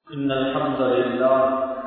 إن الحمد لله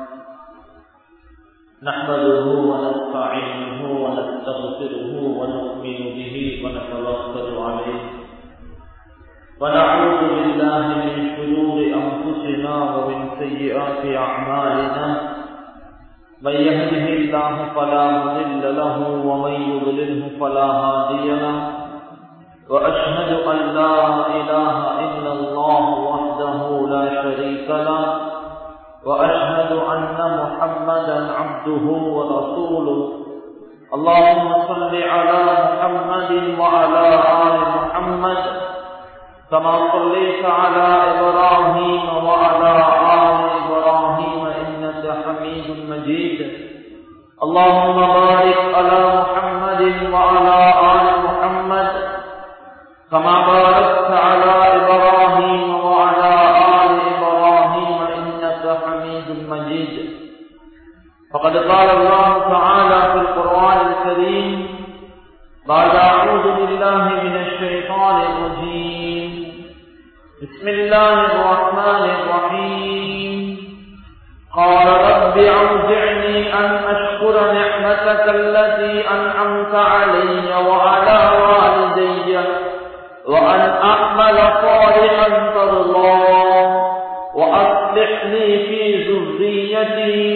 نحمده ونستعينه ونستغفره ونؤمن به ونتوكل عليه ونعوذ بالله من شرور أنفسنا ومن سيئات أعمالنا من يهده الله فلا مضل له ومن يضلله فلا هادي له وأشهد أن لا إله إلا الله وحده لا شريك له وأشهد أن محمدا عبده ورسوله اللهم صل على محمد وعلى آل محمد كما صليت على إبراهيم وعلى آل إبراهيم إنك حميد مجيد اللهم بارك على محمد وعلى آل محمد كما باركت على إبراهيم وعلى آل إبراهيم إنك حميد مجيد فقد قال الله تعالى في القرآن الكريم بعد أعوذ بالله من الشيطان الرجيم بسم الله الرحمن الرحيم قال رب أوزعني أن أشكر نعمتك التي أنعمت علي وعلى والدي وأن أعمل صالحا ترضاه وأصلح لي في ذريتي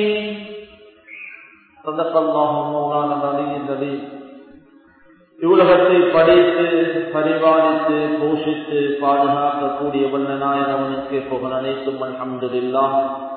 صدق الله مولانا العلي العليم இவ்வுலகத்தை படைத்து பரிபாலித்து போஷித்து பாதுகாக்கக்கூடிய வல்லநாயகவனுக்கு புகழ் அனைத்தும் அல்ஹம்துலில்லா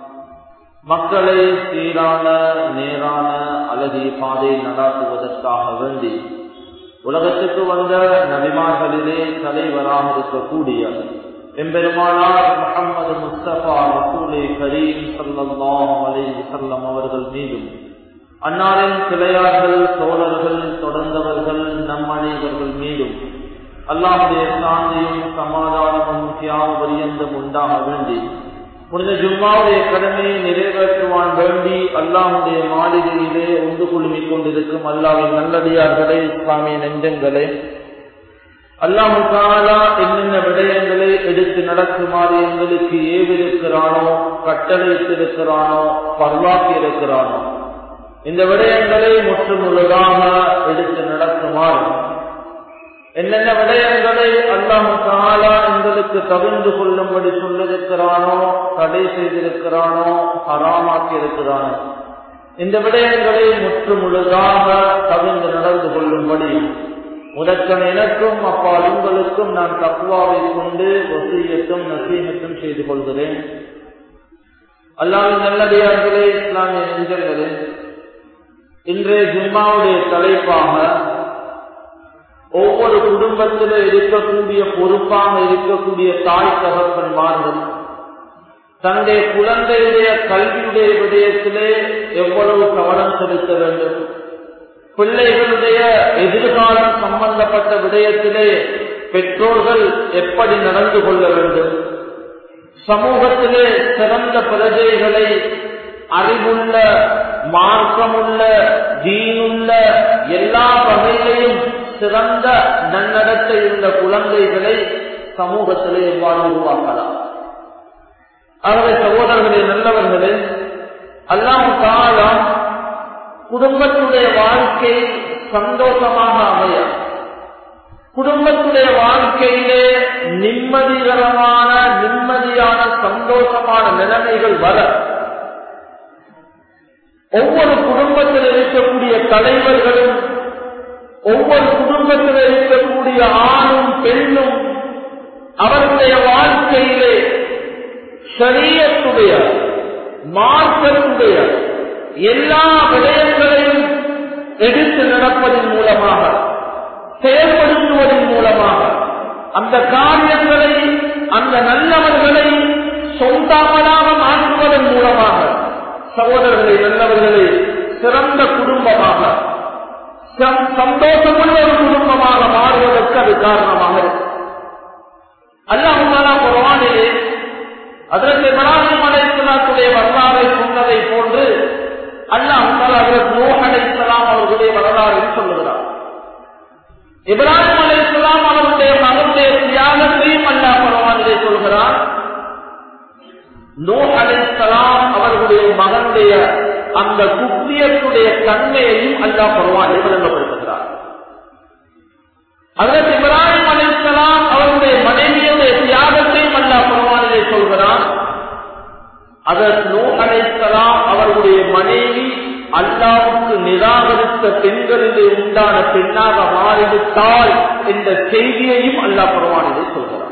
மக்களை சீரான நேரான அழகிய பாதையில் நடாத்துவதற்காக வேண்டி உலகத்துக்கு வந்த நபிமார்களிலே தலைவராக இருக்கக்கூடிய எம்பெருமானார் முகமது முஸ்தபா ரசூலே கரீம் சல்லாஹ் அலி வசல்லம் அவர்கள் மீதும் அன்னாரின் கிளையார்கள் தோழர்கள் தொடர்ந்தவர்கள் நம் அனைவர்கள் மீதும் அல்லாஹுடைய சாந்தியும் சமாதானமும் தியாக பரியந்தம் உண்டாக வேண்டி புனித ஜும்மாவுடைய கடமையை நிறைவேற்றுவான் வேண்டி அல்லாஹுடைய மாளிகையிலே ஒன்று குழுமிக் கொண்டிருக்கும் அல்லாவின் நல்லடியார்களே இஸ்லாமிய நெஞ்சங்களே அல்லாஹு தாலா என்னென்ன விடயங்களை எடுத்து நடக்குமாறு எங்களுக்கு ஏவிருக்கிறானோ கட்டளைத்திருக்கிறானோ பரவாக்கி இருக்கிறானோ இந்த விடயங்களை முற்றுமுழுதாக எடுத்து நடக்குமாறு என்னென்ன விடயங்களை அல்லாஹு தாலா எங்களுக்கு தவிர்ந்து கொள்ளும்படி சொல்லிருக்கிறானோ தடை செய்திருக்கிறானோ ஹராமாக்கி இருக்கிறானோ இந்த விடயங்களை முற்று முழுதாக தவிர்ந்து நடந்து கொள்ளும்படி முதற்கன் எனக்கும் அப்பால் உங்களுக்கும் நான் தக்குவாவை கொண்டு வசீயத்தும் நசீகத்தும் செய்து கொள்கிறேன் அல்லாவின் நல்லடியார்களே இஸ்லாமிய நெஞ்சங்களே இன்றைய ஜும்மாவுடைய தலைப்பாக ஒவ்வொரு குடும்பத்தில் இருக்கக்கூடிய பொறுப்பாக இருக்கக்கூடிய தாய் தகப்பன்மார்கள் தன்னுடைய குழந்தையுடைய கல்வியுடைய விடயத்திலே எவ்வளவு கவனம் செலுத்த வேண்டும் பிள்ளைகளுடைய எதிர்காலம் சம்பந்தப்பட்ட விடயத்திலே பெற்றோர்கள் எப்படி நடந்து கொள்ள வேண்டும் சமூகத்திலே சிறந்த பிரஜைகளை அறிவுள்ள மார்க்கமுள்ள தீனுள்ள எல்லா வகையிலையும் சிறந்த நன்னடத்தை உள்ள குழந்தைகளை சமூகத்திலே எவ்வாறு உருவாக்கலாம் ஆகவே சகோதரர்களே நல்லவர்களே அல்லாம் காலம் குடும்பத்துடைய வாழ்க்கை சந்தோஷமாக அமைய குடும்பத்துடைய வாழ்க்கையிலே நிம்மதிகரமான நிம்மதியான சந்தோஷமான நிலைமைகள் வர ஒவ்வொரு குடும்பத்தில் இருக்கக்கூடிய தலைவர்களும் ஒவ்வொரு குடும்பத்தில் இருக்கக்கூடிய ஆணும் பெண்ணும் அவருடைய வாழ்க்கையிலே சரியத்துடைய மார்க்கத்துடைய எல்லா விடயங்களையும் எடுத்து நடப்பதன் மூலமாக செயல்படுத்துவதன் மூலமாக அந்த காரியங்களை அந்த நல்லவர்களை சொந்தமலாக மாற்றுவதன் மூலமாக சகோதரர்களை நல்லவர்களை சிறந்த குடும்பமாக சந்தோஷமுள்ள ஒரு குடும்பமாக மாறுவதற்கு அது காரணமாக இருக்கு அல்லாஹாலா குரானிலே அதற்கு இப்ராஹிம் அலைசலாத்துடைய வரலாறை சொன்னதை போன்று அல்லாஹாலா நூஹ் அலைசலாம் அவர்களுடைய வரலாறு சொல்லுகிறார் இப்ராஹிம் அலைசலாம் அவருடைய மகனுடைய தியாகத்தையும் அல்லாஹ் குரானிலே சொல்கிறார் நூஹ் அலை அலைஹிஸ்ஸலாம் அவர்களுடைய மகனுடைய அந்த குத்தியத்துடைய தன்மையையும் அல்லாஹ் பரவாயில்லை விளங்கப்படுத்துகிறார் அதற்கு இப்ராஹிம் அலைஹிஸ்ஸலாம் அவருடைய மனைவியுடைய தியாகத்தையும் அல்லாஹ் பரவாயில்லை சொல்கிறான் அதற்கு நூ அலைஹிஸ்ஸலாம் அவர்களுடைய மனைவி அல்லாவுக்கு நிராகரித்த பெண்களிலே உண்டான பெண்ணாக மாறிவிட்டால் என்ற செய்தியையும் அல்லாஹ் பரவானிலே சொல்கிறார்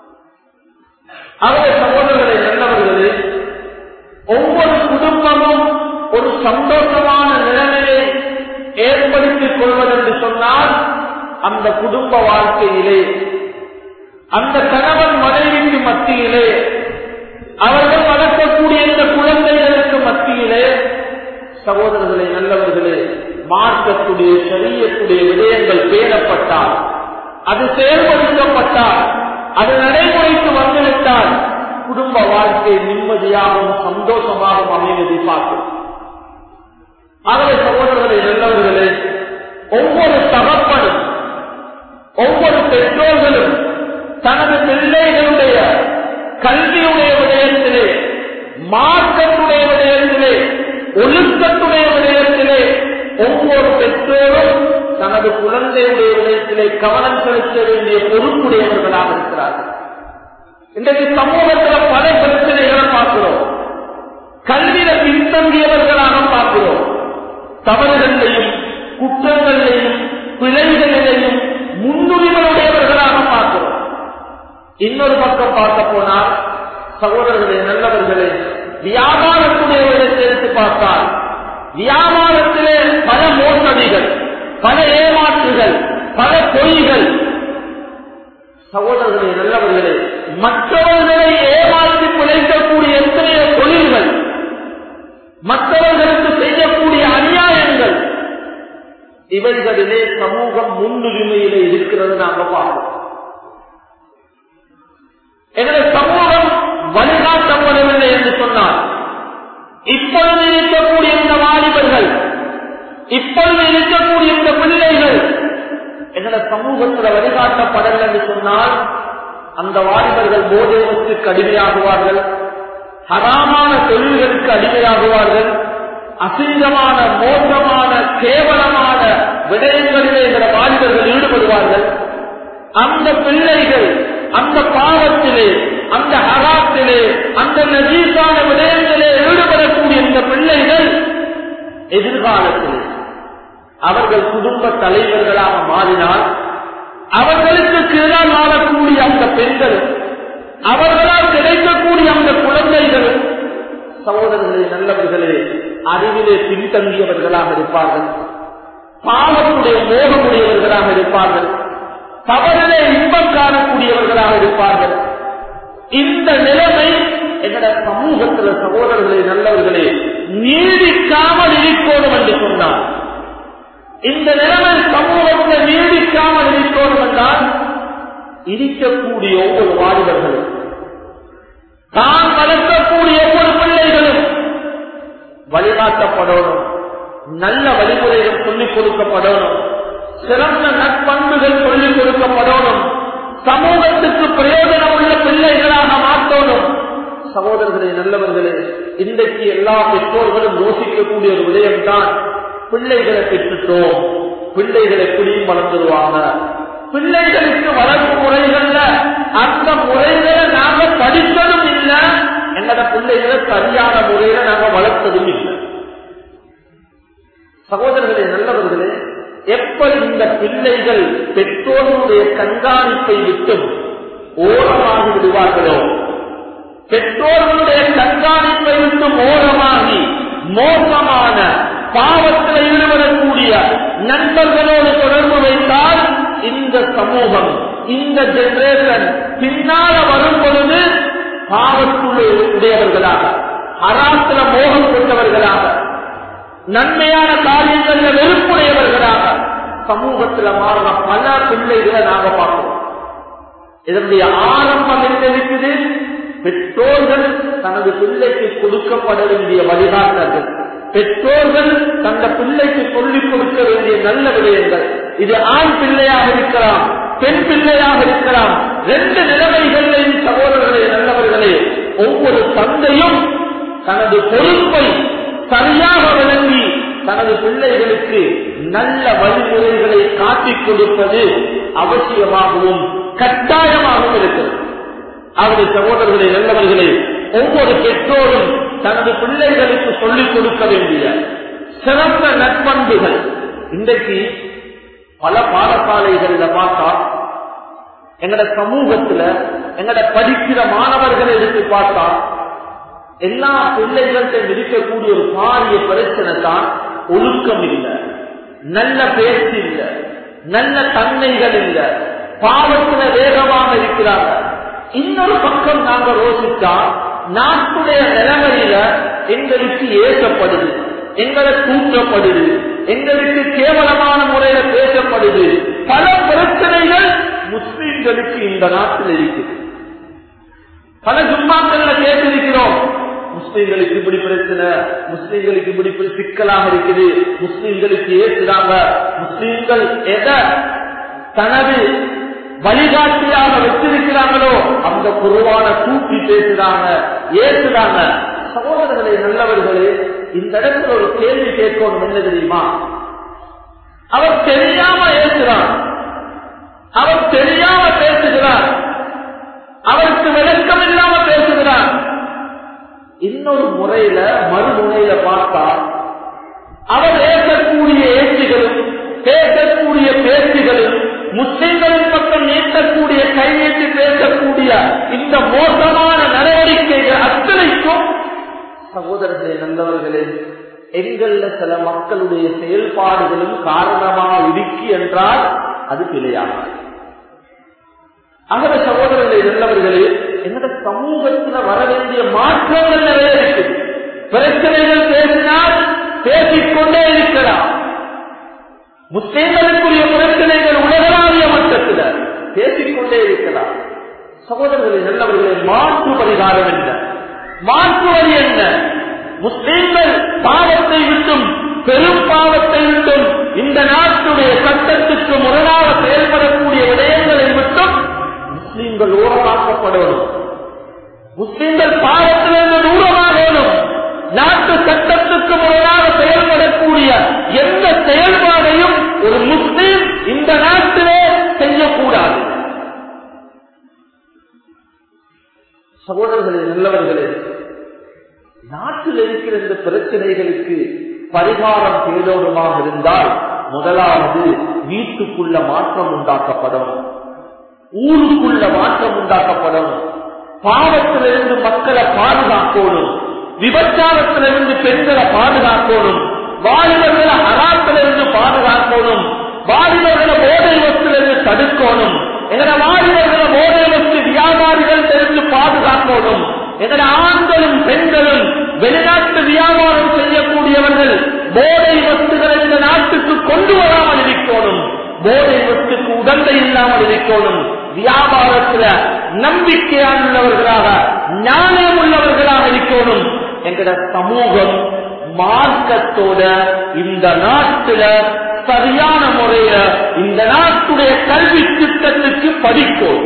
அவருடைய சகோதரர்களை நல்லவர்களே ஒவ்வொரு குடும்பமும் ஒரு சந்தோஷமான நிலைமையை ஏற்படுத்திக் கொள்வதென்று சொன்னால் அந்த குடும்ப வாழ்க்கையிலே அந்த கணவன் மனைவிக்கு மத்தியிலே அவர்கள் வளர்க்கக்கூடிய இந்த குழந்தைகளுக்கு மத்தியிலே சகோதரர்களே நல்லவர்களே மார்க்கத்துடைய சரியத்துடைய விடயங்கள் பேணப்பட்டால் அது செயல்படுத்தப்பட்டால் அது நடைமுறைக்கு வந்துவிட்டால் குடும்ப வாழ்க்கை நிம்மதியாகவும் சந்தோஷமாகவும் அமைவதை பார்க்கும் ஆகவே சகோதரர்களே நல்லவர்களே ஒவ்வொரு தகப்பனும் ஒவ்வொரு பெற்றோர்களும் தனது பிள்ளைகளுடைய கல்வியுடைய விடயத்திலே மார்க்கத்துடைய விடயத்திலே ஒழுக்கத்துடைய விடயத்திலே ஒவ்வொரு பெற்றோரும் தனது குழந்தையுடைய விடயத்திலே கவனம் செலுத்த வேண்டிய பொறுப்புடையவர்களாக இருக்கிறார்கள் இன்றைக்கு சமூகத்தில் பல பிரச்சனைகளை பார்க்கிறோம் கல்வியில பின்தங்கியவர்களாக பார்க்கிறோம் தவறுகளிலையும் குற்றங்களிலையும் பிழைகளிலையும் முன்னுரிமையுடையவர்களாக பார்க்கிறோம் இன்னொரு பக்கம் பார்க்க போனால் சகோதரர்களே நல்லவர்களே வியாபாரத்துடைய எடுத்து பார்த்தால் வியாபாரத்திலே பல மோசடிகள் பல ஏமாற்றுகள் பல பொய்கள் சகோதரர்களே நல்லவர்களே மற்றவர்களை ஏமாற்றி பிழைக்கக்கூடிய எத்தனையோ தொழில்கள் மற்றவர்களுக்கு செய்யக்கூடிய அநியாயங்கள் இவைகளிலே சமூகம் முன்னுரிமையிலே இருக்கிறது நாங்க பார்க்கிறோம் எங்களுடைய சமூகம் வழிகாட்டப்படவில்லை என்று சொன்னார் இப்பொழுது இருக்கக்கூடிய இந்த வாலிபர்கள் இப்பொழுது இருக்கக்கூடிய இந்த பிள்ளைகள் எங்களை சமூகத்தில் வழிகாட்டப்படவில்லை என்று சொன்னால் அந்த வாலிபர்கள் போதைவத்துக்கு அடிமையாகுவார்கள் ஹராமான தொழில்களுக்கு அடிமையாகுவார்கள் அசிங்கமான மோசமான கேவலமான விடயங்களிலே என்ற வாலிபர்கள் ஈடுபடுவார்கள் அந்த பிள்ளைகள் அந்த பாவத்திலே அந்த ஹராத்திலே அந்த நஜீசான விடயத்திலே ஈடுபடக்கூடிய இந்த பிள்ளைகள் எதிர்காலத்திலே அவர்கள் குடும்ப தலைவர்களாக மாறினால் அவர்களுக்கு கீழால் வாழக்கூடிய அந்த பெண்கள் அவர்களால் கிடைக்கக்கூடிய அந்த குழந்தைகள் சகோதரர்களே நல்லவர்களே அறிவிலே பின்தங்கியவர்களாக இருப்பார்கள் பாவத்துடைய மோகமுடையவர்களாக இருப்பார்கள் தவறிலே இன்பம் காணக்கூடியவர்களாக இருப்பார்கள் இந்த நிலைமை எங்கட சமூகத்தில் சகோதரர்களே நல்லவர்களே நீடிக்காமல் இருக்கணும் என்று சொன்னார் இந்த நிலைமை சமூகத்தில் நீடிக்காமல் இருக்கணும் என்றால் இருக்கக்கூடிய ஒவ்வொரு வாலிபர்களும் தான் வளர்க்கக்கூடிய ஒவ்வொரு பிள்ளைகளும் வழிகாட்டப்படணும் நல்ல வழிமுறைகள் சொல்லிக் கொடுக்கப்படணும் சிறந்த நற்பண்புகள் சொல்லிக் கொடுக்கப்படணும் சமூகத்துக்கு பிரயோஜனம் உள்ள பிள்ளைகளாக மாற்றணும் சகோதரர்களே நல்லவர்களே இன்றைக்கு எல்லா பெற்றோர்களும் யோசிக்கக்கூடிய ஒரு விடயம்தான் பிள்ளைகளை பெற்றுட்டோம் பிள்ளைகளை எப்படியும் வளர்ந்துருவாங்க பிள்ளைகளுக்கு வளர்ப்பு முறைகள்ல அந்த முறைகளை நாங்க படித்ததும் இல்லை எங்கட பிள்ளைகளை சரியான முறையில நாங்க வளர்த்ததும் இல்லை சகோதரர்களே நல்லவர்களே எப்படி இந்த பிள்ளைகள் பெற்றோர்களுடைய கண்காணிப்பை விட்டும் ஓரமாகி விடுவார்களோ பெற்றோர்களுடைய கண்காணிப்பை விட்டும் ஓரமாகி மோசமான பாவத்தில் ஈடுபடக்கூடிய நண்பர்களோடு தொடர்பு வைத்தால் இந்த சமூகம் இந்த ஜெனரேஷன் பின்னால வரும் பொழுது பாவத்துள்ள உடையவர்களாக அராத்திர மோகம் கொண்டவர்களாக நன்மையான காரியங்கள்ல வெறுப்புடையவர்களாக சமூகத்தில் மாறின பல பிள்ளைகளை நாங்க பார்க்கிறோம் இதனுடைய ஆரம்பம் என்ன இருக்குது பெற்றோர்கள் தனது பிள்ளைக்கு கொடுக்கப்பட வேண்டிய வழிகாட்டர்கள் பெற்றோர்கள் தந்த பிள்ளைக்கு சொல்லிக் கொடுக்க வேண்டிய நல்ல விடயங்கள் இது ஆண் பிள்ளையாக இருக்கலாம் பெண் பிள்ளையாக இருக்கலாம் ரெண்டு நிலைமைகளில் சகோதரர்களே நல்லவர்களே ஒவ்வொரு தந்தையும் தனது பொறுப்பை சரியாக விளங்கி தனது பிள்ளைகளுக்கு நல்ல வழிமுறைகளை காட்டிக் கொடுப்பது அவசியமாகவும் கட்டாயமாகவும் இருக்கிறது அவருடைய சகோதரர்களை நல்லவர்களே ஒவ்வொரு பெற்றோரும் தனது பிள்ளைகளுக்கு சொல்லிக் கொடுக்க வேண்டிய சிறந்த நட்பண்புகள் இன்றைக்கு பல பாடசாலைகள்ல பார்த்தா எங்கட சமூகத்துல எங்கட படிக்கிற மாணவர்களை எடுத்து பார்த்தா எல்லா பிள்ளைகள்கிட்ட இருக்கக்கூடிய ஒரு பாரிய பிரச்சனை தான் ஒழுக்கம் இல்லை நல்ல பேச்சு இல்லை நல்ல தன்மைகள் இல்லை பாவத்துல வேகமாக இருக்கிறாங்க இன்னொரு பக்கம் நாங்க ரோசிச்சா நாட்டுடைய நிலைமையில எங்களுக்கு ஏசப்படுது எங்களை தூற்றப்படுது எங்களுக்கு கேவலமான முறையில பேசப்படுது பல பிரச்சனைகள் முஸ்லிம்களுக்கு இந்த நாட்டில் இருக்குது பல ஜும்மாக்கள்ல கேட்டிருக்கிறோம் முஸ்லிம்களுக்கு இப்படி பிரச்சனை முஸ்லிம்களுக்கு இப்படி இப்படி சிக்கலாக இருக்குது முஸ்லிம்களுக்கு ஏற்றுறாங்க முஸ்லிம்கள் எதை தனது வழிகாட்டியாக வச்சிருக்கிறாங்களோ அந்த குருவான தூக்கி பேசுறாங்க ஏற்றுறாங்க சகோதரர்களே நல்லவர்களே இந்த இடத்துல ஒரு கேள்வி கேட்கணும் என்ன தெரியுமா அவர் தெரியாம ஏற்றுறார் அவர் தெரியாம பேசுகிறார் அவருக்கு விளக்கம் இல்லாம பேசுகிறார் இன்னொரு முறையில மறுமுனையில பார்த்தா அவர் ஏற்கக்கூடிய ஏற்றுகளும் பேசக்கூடிய பேச்சுகளும் முஸ்லிம்களின் பக்கம் நீட்டக்கூடிய கையெழுத்து பேசக்கூடிய இந்த மோசமான நடவடிக்கைகள் அத்தனைக்கும் சகோதரர்களே நல்லவர்களே எங்கள்ல சில மக்களுடைய செயல்பாடுகளும் காரணமாக இருக்கு என்றால் அது பிழையாகும் ஆகவே சகோதரர்களே நல்லவர்களே எங்கட சமூகத்துல வர வேண்டிய மாற்றங்கள் நிறைய இருக்குது பிரச்சனைகள் பேசினால் பேசிக்கொண்டே இருக்கலாம் முஸ்லிம்களுக்குரிய பிரச்சனைகள் உலகளாவிய மட்டத்தில் பேசிக்கொண்டே இருக்கலாம் சகோதரர்களே நல்லவர்களே மாற்று பரிகாரம் என்ன மாற்று வழி என்ன முஸ்லிம்கள் பாவத்தை விட்டும் பெரும் பாவத்தை விட்டும் இந்த நாட்டுடைய சட்டத்துக்கு முரணாக செயல்படக்கூடிய விடயங்களை விட்டும் முஸ்லிம்கள் ஊரமாக்கப்படணும் முஸ்லிம்கள் பாவத்திலிருந்து தூரமாகணும் நாட்டு சட்டத்துக்கு முரணாக செயல்படக்கூடிய எந்த செயல்பாடையும் ஒரு முஸ்லீம் இந்த நாட்டிலே செய்யக்கூடாது சகோதரர்களே நல்லவர்களே நாட்டில் இருக்கிற இந்த பிரச்சனைகளுக்கு பரிகாரம் தேடோடுமாக இருந்தால் முதலாவது வீட்டுக்குள்ள மாற்றம் உண்டாக்கப்படும் ஊருக்குள்ள மாற்றம் உண்டாக்கப்படும் பாவத்திலிருந்து மக்களை பாதுகாக்கணும் விபச்சாரத்திலிருந்து பெண்களை பாதுகாக்கணும் வாலிபர்களை அராத்திலிருந்து பாதுகாக்கணும் வாலிபர்களை போதை வசத்திலிருந்து தடுக்கணும் எங்கட வாலிபர்களை போதை வசதி வியாபாரிகள் தெரிந்து பாதுகாக்கணும் எங்கட ஆண்களும் பெண்களும் வெளிநாட்டு வியாபாரம் செய்யக்கூடியவர்கள் போதை வஸ்துகளை இந்த நாட்டுக்கு கொண்டு வராமல் இருக்கணும் போதை வஸ்துக்கு உடந்தை இல்லாமல் இருக்கணும் வியாபாரத்துல நம்பிக்கையானுள்ளவர்களாக ஞானம் உள்ளவர்களாக இருக்கணும் எங்கட சமூகம் மார்க்கத்தோட இந்த நாட்டுல சரியான முறையில இந்த நாட்டுடைய கல்வி திட்டத்துக்கு படிக்கும்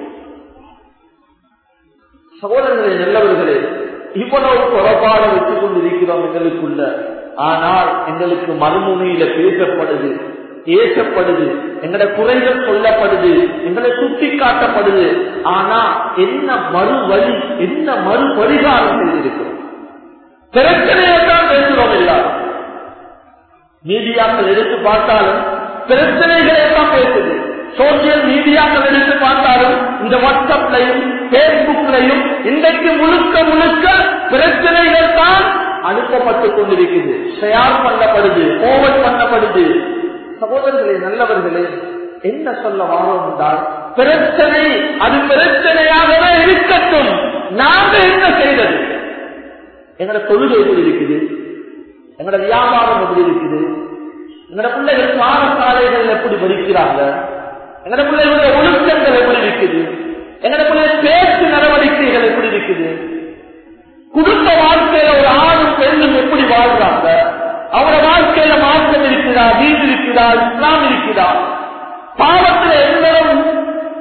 சகோதரர்களே நல்லவர்களே இவ்வளவு புறப்பாட வச்சுக் கொண்டிருக்கிறோம் எங்களுக்குள்ள ஆனால் எங்களுக்கு மறுமுனையில பேசப்படுது ஏசப்படுது எங்கட குறைகள் சொல்லப்படுது எங்களை சுட்டி காட்டப்படுது ஆனா என்ன மறு வழி என்ன மறு பரிகாரம் செய்திருக்கிறோம் பிரச்சனையைத்தான் பேசுறோம் எல்லாரும் மீடியாக்கள் எடுத்து பார்த்தாலும் பிரச்சனைகளை தான் பேசுது சோசியல் மீடியாக்கள் எடுத்து பார்த்தாலும் இந்த வாட்ஸ்அப்லையும் பேஸ்புக்லையும் இன்றைக்கு முழுக்க முழுக்க பிரச்சனைகள் தான் அனுப்பப்பட்டுக் கொண்டிருக்குது ஷேர் பண்ணப்படுது ஓவர் பண்ணப்படுது சகோதரர்களே நல்லவர்களே என்ன சொல்ல வாரோம் என்றால் பிரச்சனை அது பிரச்சனையாகவே இருக்கட்டும் நாங்க என்ன செய்தது எங்களோட தொழுகை எப்படி இருக்குது எங்களோட வியாபாரம் எப்படி இருக்குது எங்களோட பிள்ளைகள் பாடசாலைகள் எப்படி படிக்கிறாங்க எங்களோட பிள்ளைகளுடைய ஒழுக்கங்கள் எப்படி இருக்குது எங்களோட பிள்ளைகள் பேச்சு நடவடிக்கைகள் எப்படி இருக்குது குடும்ப வாழ்க்கையில ஒரு ஆணும் பெண்ணும் எப்படி வாழ்றாங்க அவரோட வாழ்க்கையில மாற்றம் இருக்குதா வீடு இருக்குதா இஸ்லாம் இருக்குதா பாவத்துல எந்தளவு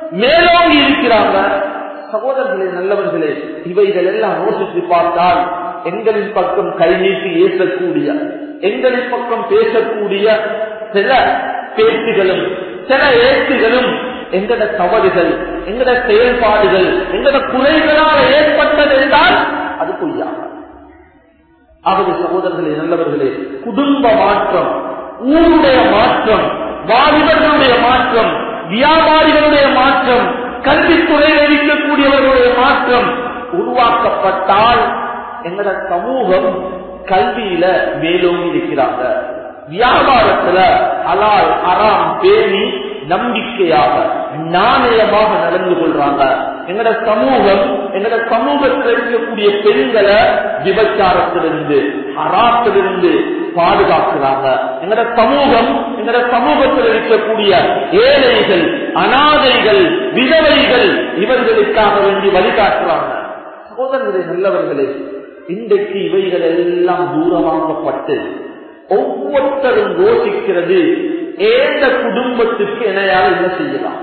மேலோங்கி இருக்கிறாங்க சகோதரர்களே நல்லவர்களே இவைகள் எல்லாம் யோசித்து பார்த்தால் எங்களின் பக்கம் கை நீட்டி ஏசக்கூடிய எங்களின் பக்கம் பேசக்கூடிய சில பேச்சுகளும் சில ஏற்றுகளும் எங்கட தவறுகள் எங்கட செயல்பாடுகள் எங்கட குறைகளால் ஏற்பட்டது என்றால் அது பொய்யாக ஆகவே சகோதரர்களே நல்லவர்களே குடும்ப மாற்றம் ஊருடைய மாற்றம் வாலிபர்களுடைய மாற்றம் வியாபாரிகளுடைய மாற்றம் கல்வித்துறையில் இருக்கக்கூடியவர்களுடைய மாற்றம் உருவாக்கப்பட்டால் எங்கட சமூகம் கல்வியில மேலோங்கி இருக்கிறாங்க வியாபாரத்துல அலால் அறாம் பேணி நம்பிக்கையாக நாணயமாக நடந்து கொள்றாங்க எங்கட சமூகம் எங்கட சமூகத்தில் இருக்கக்கூடிய பெண்களை விபச்சாரத்திலிருந்து அறாத்திலிருந்து பாதுகாக்கிறாங்க எங்கட சமூகம் எங்கட சமூகத்தில் இருக்கக்கூடிய ஏழைகள் அனாதைகள் விதவைகள் இவர்களுக்காக வேண்டி வழிகாட்டுறாங்க சகோதரர்களே நல்லவர்களே இன்றைக்கு இவைகள் எல்லாம் தூரமாக்கப்பட்டு ஒவ்வொருத்தரும் யோசிக்கிறது ஏந்த குடும்பத்துக்கு இணையால் என்ன செய்யலாம்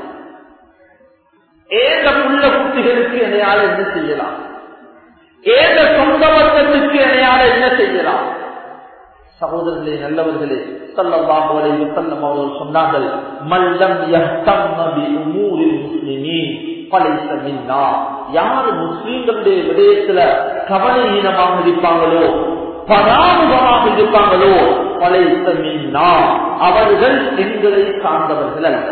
ஏந்த புள்ள குட்டிகளுக்கு இணையால் என்ன செய்யலாம் ஏந்த சொந்த வர்க்கத்துக்கு இணையால என்ன செய்யலாம் சகோதரர்களே நல்லவர்களே சல்லல்லாஹு அலைஹி வஸல்லம் அவர்கள் சொன்னார்கள் மல்லம் யஹ்தம்ம பி உமூரில் முஸ்லிமீன் பலைஸ மின்னா யார் முஸ்லிம்களுடைய விடயத்துல கவனஹீனமாக இருப்பாங்களோ பராமுகமாக இருப்பாங்களோ பலைஸ மின்னா அவர்கள் எங்களை சார்ந்தவர்கள் அல்ல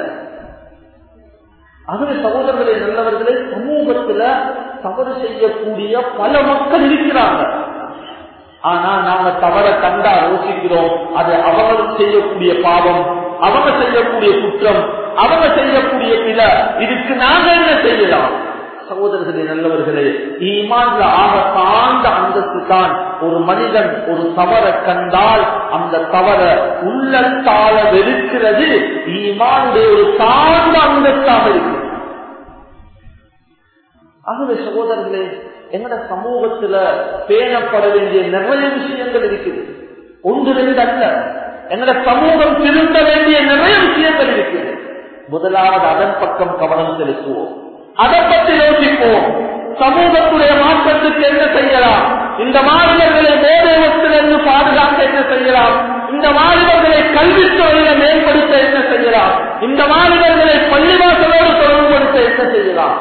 ஆகவே சகோதரர்களே நல்லவர்களே சமூகத்துல தவறு செய்யக்கூடிய பல மக்கள் இருக்கிறாங்க ஆனா நாங்க தவற கண்டா யோசிக்கிறோம் அது அவங்க செய்யக்கூடிய பாவம் அவங்க செய்யக்கூடிய குற்றம் அவங்க செய்யக்கூடிய பில இதுக்கு நாங்க என்ன செய்யலாம் சகோதரர்களே நல்லவர்களே ஈமான்ல ஆக தாழ்ந்த அந்தஸ்து தான் ஒரு மனிதன் ஒரு தவற கண்டால் அந்த தவற உள்ளத்தால வெறுக்கிறது ஈமானுடைய ஒரு தாழ்ந்த அந்தஸ்தாக இருக்கு ஆகவே சகோதரர்களே எங்கட சமூகத்துல பேணப்பட வேண்டிய நிறைய விஷயங்கள் இருக்குது ஒன்று ரெண்டு அல்ல எங்கட சமூகம் திருந்த வேண்டிய நிறைய விஷயங்கள் இருக்குது முதலாவது அதன் பக்கம் கவனம் செலுத்துவோம் அதை பற்றி யோசிப்போம் சமூகத்துடைய மாற்றத்துக்கு என்ன செய்யலாம் இந்த மாணவர்களை போதைவத்திலிருந்து பாதுகாக்க என்ன செய்யலாம் இந்த மாணவர்களை கல்வித்துறையில மேம்படுத்த என்ன செய்யலாம் இந்த மாணவர்களை பள்ளிவாசலோடு தொடர்புபடுத்த என்ன செய்யலாம்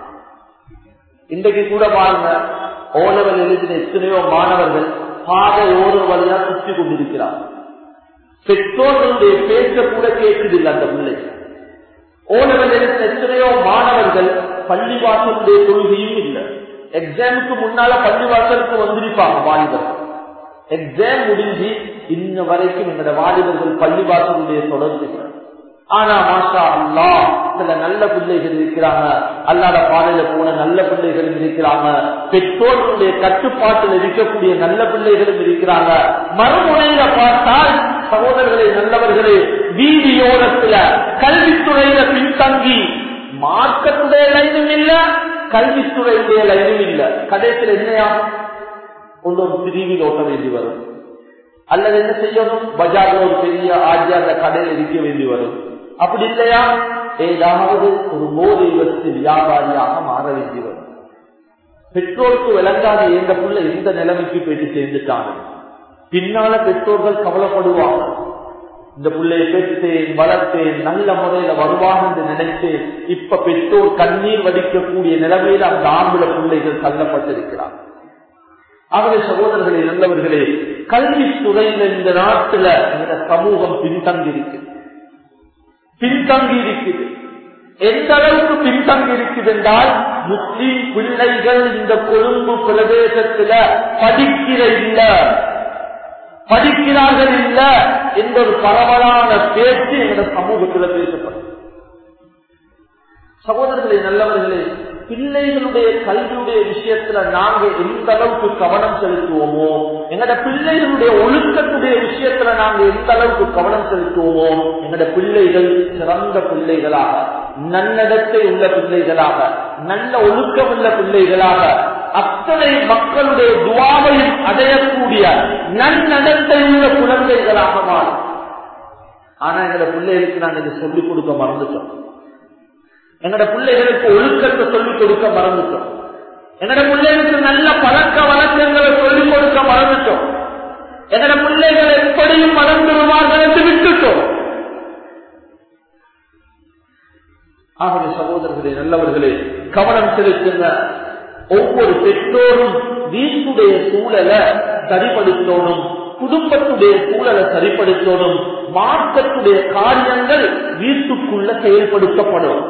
இன்றைக்கு கூட பாருங்க ஓலவல் எழுதின எத்தனையோ மாணவர்கள் பாதை ஓர வழியா சுற்றி கொண்டிருக்கிறார் பெற்றோர்களுடைய பேச்ச கூட கேட்குதில்லை அந்த பிள்ளை ஓலவல் எழுதின எத்தனையோ மாணவர்கள் பள்ளிவாசலுடைய கொள்கையும் இல்லை எக்ஸாமுக்கு முன்னால பள்ளிவாசலுக்கு வந்திருப்பாங்க வாலிபர்கள் எக்ஸாம் முடிஞ்சு இன்ன வரைக்கும் எங்களோட வாலிபர்கள் பள்ளிவாசலுடைய தொடர்பு இல்லை. ஆனா மாஷா அல்லா சில நல்ல பிள்ளைகள் இருக்கிறாங்க அல்லாத பாதையில போன நல்ல பிள்ளைகளும் இருக்கிறாங்க பெற்றோர்களுடைய கட்டுப்பாட்டில் இருக்கக்கூடிய நல்ல பிள்ளைகளும் இருக்கிறாங்க மறுமுனையில பார்த்தால் சகோதரர்களே நல்லவர்களே வீதியோரத்துல கல்வித்துறையில பின்தங்கி மார்க்கத்துடைய லைனும் இல்ல கல்வித்துறையுடைய லைனும் இல்ல கடைசியில் என்னையா கொண்டு ஒரு பிரிவில் ஓட்ட வேண்டி வரும் அல்லது என்ன செய்யணும் பஜார்ல ஒரு பெரிய ஆஜி அந்த கடையில் இருக்க வேண்டி வரும் அப்படி இல்லையா ஏதாவது ஒரு போதை வச்சு வியாபாரியாக மாற வேண்டி வரும் பெற்றோருக்கு விளங்காத எந்த புள்ள எந்த நிலைமைக்கு போயிட்டு சேர்ந்துட்டாங்க பின்னால பெற்றோர்கள் கவலைப்படுவாங்க இந்த பிள்ளையை பெற்றேன் வளர்த்தேன் நல்ல முறையில வருவாங்க என்று நினைத்தேன் இப்ப பெற்றோர் கண்ணீர் வடிக்கக்கூடிய நிலைமையில அந்த ஆம்பளை பிள்ளைகள் தள்ளப்பட்டிருக்கிறார் ஆகவே சகோதரர்களே நல்லவர்களே கல்வித்துறையில இந்த நாட்டுல இந்த சமூகம் பின்தங்கி இருக்குது பின்தங்கி இருக்குது எந்த அளவுக்கு பின்தங்கி இருக்குது என்றால் முஸ்லிம் பிள்ளைகள் இந்த கொழும்பு பிரதேசத்துல படிக்கிற இல்ல படிக்கிறார்கள் இல்ல என்ற ஒரு பரவலான பேச்சு எங்க சமூகத்தில் பேசப்படும் சகோதரர்களே நல்லவர்களே பிள்ளைகளுடைய கல்வியுடைய விஷயத்துல நாங்க எந்த அளவுக்கு கவனம் செலுத்துவோமோ எங்கட பிள்ளைகளுடைய ஒழுக்கத்துடைய விஷயத்துல நாங்க எந்த அளவுக்கு கவனம் செலுத்துவோமோ எங்கட பிள்ளைகள் சிறந்த பிள்ளைகளாக நன்னடத்தை உள்ள பிள்ளைகளாக நல்ல ஒழுக்கம் உள்ள பிள்ளைகளாக அத்தனை மக்களுடைய துவாவையும் அடையக்கூடிய நன்னடத்தை உள்ள குழந்தைகளாக மாறும் ஆனா எங்கட பிள்ளைகளுக்கு நாங்க இதை சொல்லிக் கொடுக்க மறந்துட்டோம் எங்கட பிள்ளைகளுக்கு ஒழுக்கத்தை சொல்லிக் கொடுக்க மறந்துட்டோம் எங்கட பிள்ளைகளுக்கு நல்ல பழக்க வழக்கங்களை சொல்லிக் கொடுக்க மறந்துட்டோம் எங்கட பிள்ளைகள் எப்படியும் வளர்ந்துருவார்கள் என்று விட்டுட்டோம் ஆகவே சகோதரர்களே நல்லவர்களே கவனம் செலுத்துங்க ஒவ்வொரு பெற்றோரும் வீட்டுடைய சூழலை சரிப்படுத்தணும் குடும்பத்துடைய சூழலை சரிப்படுத்தணும் மார்க்கத்துடைய காரியங்கள் வீட்டுக்குள்ள செயல்படுத்தப்படும்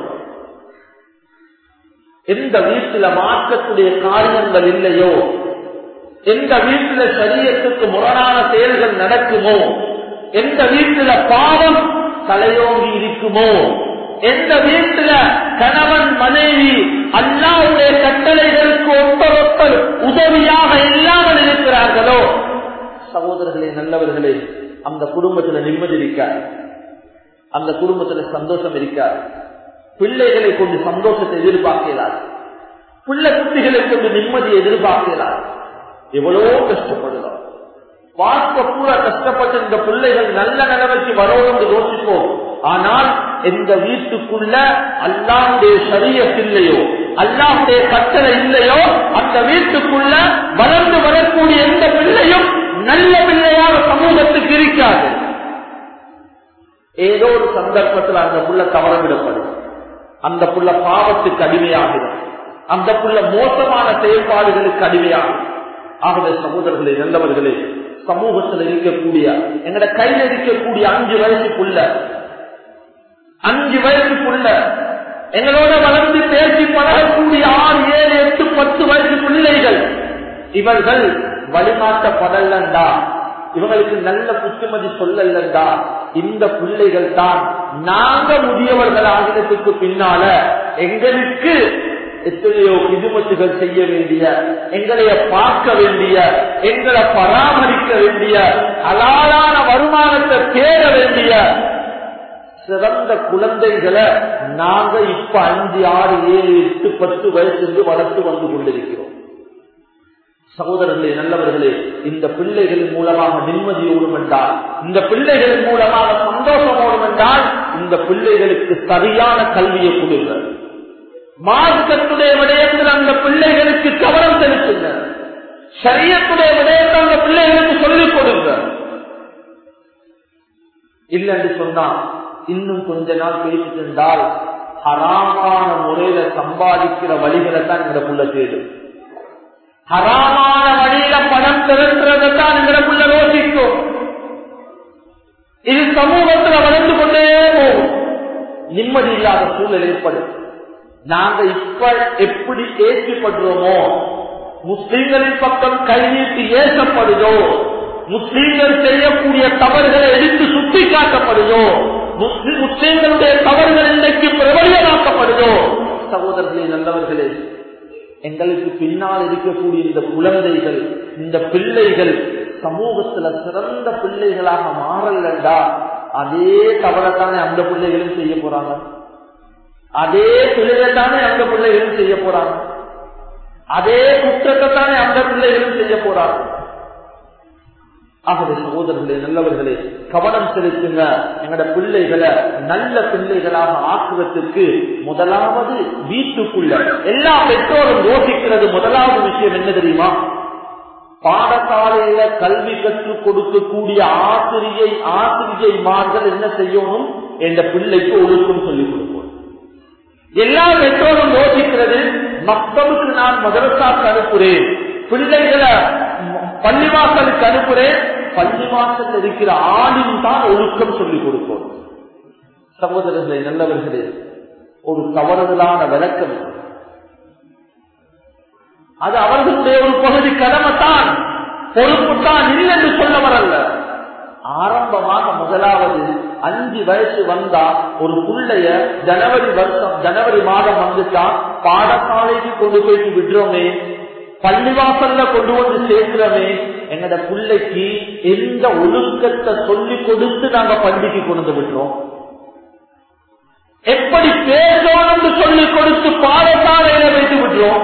எந்த வீட்டுல மார்க்கத்துடைய காரியங்கள் இல்லையோ எந்த வீட்டுல சரியத்துக்கு முரணான செயல்கள் நடக்குமோ எந்த வீட்டுல பாவம் தலையோங்கி இருக்குமோ எந்த வீட்டுல கணவன் மனைவி அல்லாவுடைய கட்டளைகளுக்கு ஒப்பரொப்பல் உதவியாக இல்லாமல் இருக்கிறார்களோ சகோதரர்களே நல்லவர்களே அந்த குடும்பத்துல நிம்மதி இருக்கார் அந்த குடும்பத்துல சந்தோஷம் இருக்கார் பிள்ளைகளை கொண்டு சந்தோஷத்தை எதிர்பார்க்கிறார் பிள்ளை குட்டிகளை கொண்டு நிம்மதியை எதிர்பார்க்கிறார் எவ்வளவோ கஷ்டப்படுகிறோம் பார்க்க பூரா கஷ்டப்பட்டு இந்த பிள்ளைகள் நல்ல நிலைமைக்கு வரோம் என்று யோசிப்போம் ஆனால் எந்த வீட்டுக்குள்ள அல்லாவுடைய சரியத் இல்லையோ அல்லாவுடைய கட்டளை இல்லையோ அந்த வீட்டுக்குள்ள வளர்ந்து வரக்கூடிய எந்த பிள்ளையும் நல்ல பிள்ளையாக சமூகத்துக்கு இருக்காது ஏதோ ஒரு சந்தர்ப்பத்தில் அந்த புள்ள தவறவிடப்படும் அந்த புள்ள பாவத்துக்கு அடிமையாகிறது அந்த புள்ள மோசமான செயல்பாடுகளுக்கு அடிமையாகும் ஆகவே சகோதரர்களே நல்லவர்களே சமூகத்தில் இருக்கக்கூடிய எங்கட கையில் இருக்கக்கூடிய அஞ்சு வயசுக்குள்ள அஞ்சு வயசுக்குள்ள எங்களோட வளர்ந்து பேசி பழகக்கூடிய ஆறு ஏழு எட்டு பத்து வயசு பிள்ளைகள் இவர்கள் வழிமாற்றப்படலண்டா இவங்களுக்கு நல்ல புத்திமதி சொல்லலண்டா இந்த பிள்ளைகள் தான் நாங்க முதியவர்கள் ஆகியத்துக்கு பின்னால எங்களுக்கு எத்தனையோ கிதுமத்துகள் செய்ய வேண்டிய எங்களைய பார்க்க வேண்டிய எங்களை பராமரிக்க வேண்டிய அலாலான வருமானத்தை தேட வேண்டிய சிறந்த குழந்தைகளை நாங்க இப்ப அஞ்சு ஆறு ஏழு எட்டு பத்து வயசுக்கு வளர்த்து வந்து கொண்டிருக்கிறோம் சகோதரர்களே நல்லவர்களே இந்த பிள்ளைகளின் மூலமாக நிம்மதி ஓடும் என்றால் இந்த பிள்ளைகளின் மூலமாக சந்தோஷம் ஓடும் என்றால் இந்த பிள்ளைகளுக்கு சரியான கல்வியை கொடுங்க மார்க்கத்துடைய விடயத்தில் அந்த பிள்ளைகளுக்கு கவனம் செலுத்துங்க சரியத்துடைய விடயத்தை அந்த பிள்ளைகளுக்கு சொல்லிக் கொடுங்க இல்லைன்னு சொன்னா இன்னும் கொஞ்ச நாள் பேசிட்டு இருந்தால் ஹராமான முறையில சம்பாதிக்கிற வழிகளை தான் எங்க புள்ள தேடும் ஹராமான வழியில பணம் திரட்டுறதை தான் எங்களுக்குள்ள யோசிக்கும் இது சமூகத்துல வளர்ந்து கொண்டே போகும் நிம்மதி இல்லாத சூழல் ஏற்படும் நாங்க இப்ப எப்படி ஏற்றிப்படுறோமோ முஸ்லீம்களின் பக்கம் கை நீட்டி ஏசப்படுதோ முஸ்லீம்கள் செய்யக்கூடிய தவறுகளை எடுத்து சுட்டி காட்டப்படுதோ முஸ்லீம்களுடைய தவறுகள் இன்றைக்கு பிரபலியமாக்கப்படுதோ சகோதரர்களே நல்லவர்களே எங்களுக்கு பின்னால் இருக்கக்கூடிய இந்த குழந்தைகள் இந்த பிள்ளைகள் சமூகத்துல சிறந்த பிள்ளைகளாக மாறலண்டா அதே தவறத்தானே அந்த பிள்ளைகளும் செய்ய போறாங்க அதே பிள்ளைகள்தானே அந்த பிள்ளைகளும் செய்ய போறாங்க அதே குற்றத்தை தானே அந்த பிள்ளைகளும் செய்ய போறாங்க ஆகவே சகோதரர்களே நல்லவர்களே கவனம் செலுத்துங்க எங்கட பிள்ளைகளை நல்ல பிள்ளைகளாக ஆக்குவதற்கு முதலாவது வீட்டுக்குள்ள எல்லா பெற்றோரும் யோசிக்கிறது முதலாவது விஷயம் என்ன தெரியுமா பாடசாலையில கல்வி கற்றுக் கொடுக்கக்கூடிய ஆசிரியை ஆசிரியைமார்கள் என்ன செய்யணும் என்ற பிள்ளைக்கு ஒழுக்கம் சொல்லிக் கொடுக்கணும் எல்லா பெற்றோரும் யோசிக்கிறது மக்களுக்கு நான் மதரசாக்கு அனுப்புறேன் பிள்ளைகளை பள்ளிவாசலுக்கு அனுப்புறேன் பள்ளிவாசல் இருக்கிற ஆளின் தான் ஒழுக்கம் சொல்லிக் கொடுப்போம் சகோதரர்களே நல்லவர்களே ஒரு தவறுதலான விளக்கம் அது அவர்களுடைய ஒரு பகுதி கடமை தான் பொறுப்பு தான் இல்லை என்று சொல்ல வரல ஆரம்பமாக முதலாவது அஞ்சு வயசு வந்தா ஒரு பிள்ளைய ஜனவரி வருஷம் ஜனவரி மாதம் வந்துட்டா பாடசாலைக்கு கொண்டு போயிட்டு விடுறோமே பள்ளிவாசல்ல கொண்டு வந்து சேர்க்கிறோமே எங்கட பிள்ளைக்கு எந்த ஒழுக்கத்தை சொல்லி கொடுத்து நாங்க பள்ளிக்கு கொண்டு விடுறோம் எப்படி பேசணும்னு சொல்லி கொடுத்து பாடசாலையில வைத்து விடுறோம்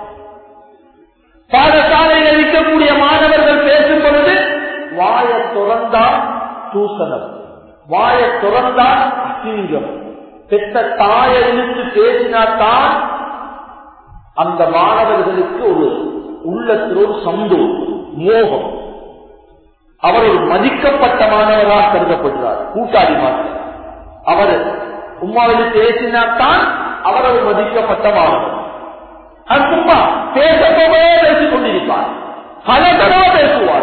பாடசாலையில் இருக்கக்கூடிய மாணவர்கள் பேசும் பொழுது வாய துறந்தா தூசணம் வாய துறந்தா அசிங்கம் பெற்ற தாயை இழுத்து பேசினாத்தான் அந்த மாணவர்களுக்கு ஒரு உள்ளத்தில் ஒரு சந்தோஷம் மோகம் அவர் ஒரு மதிக்கப்பட்ட மாணவராக கருதப்படுகிறார் கூட்டாளி மாணவர் அவர் உம்மாவில் பேசினால்தான் அவர் ஒரு மதிக்கப்பட்ட மாணவர் அது சும்மா பேசவே பேசிக் கொண்டிருப்பார் பலதரவா பேசுவார்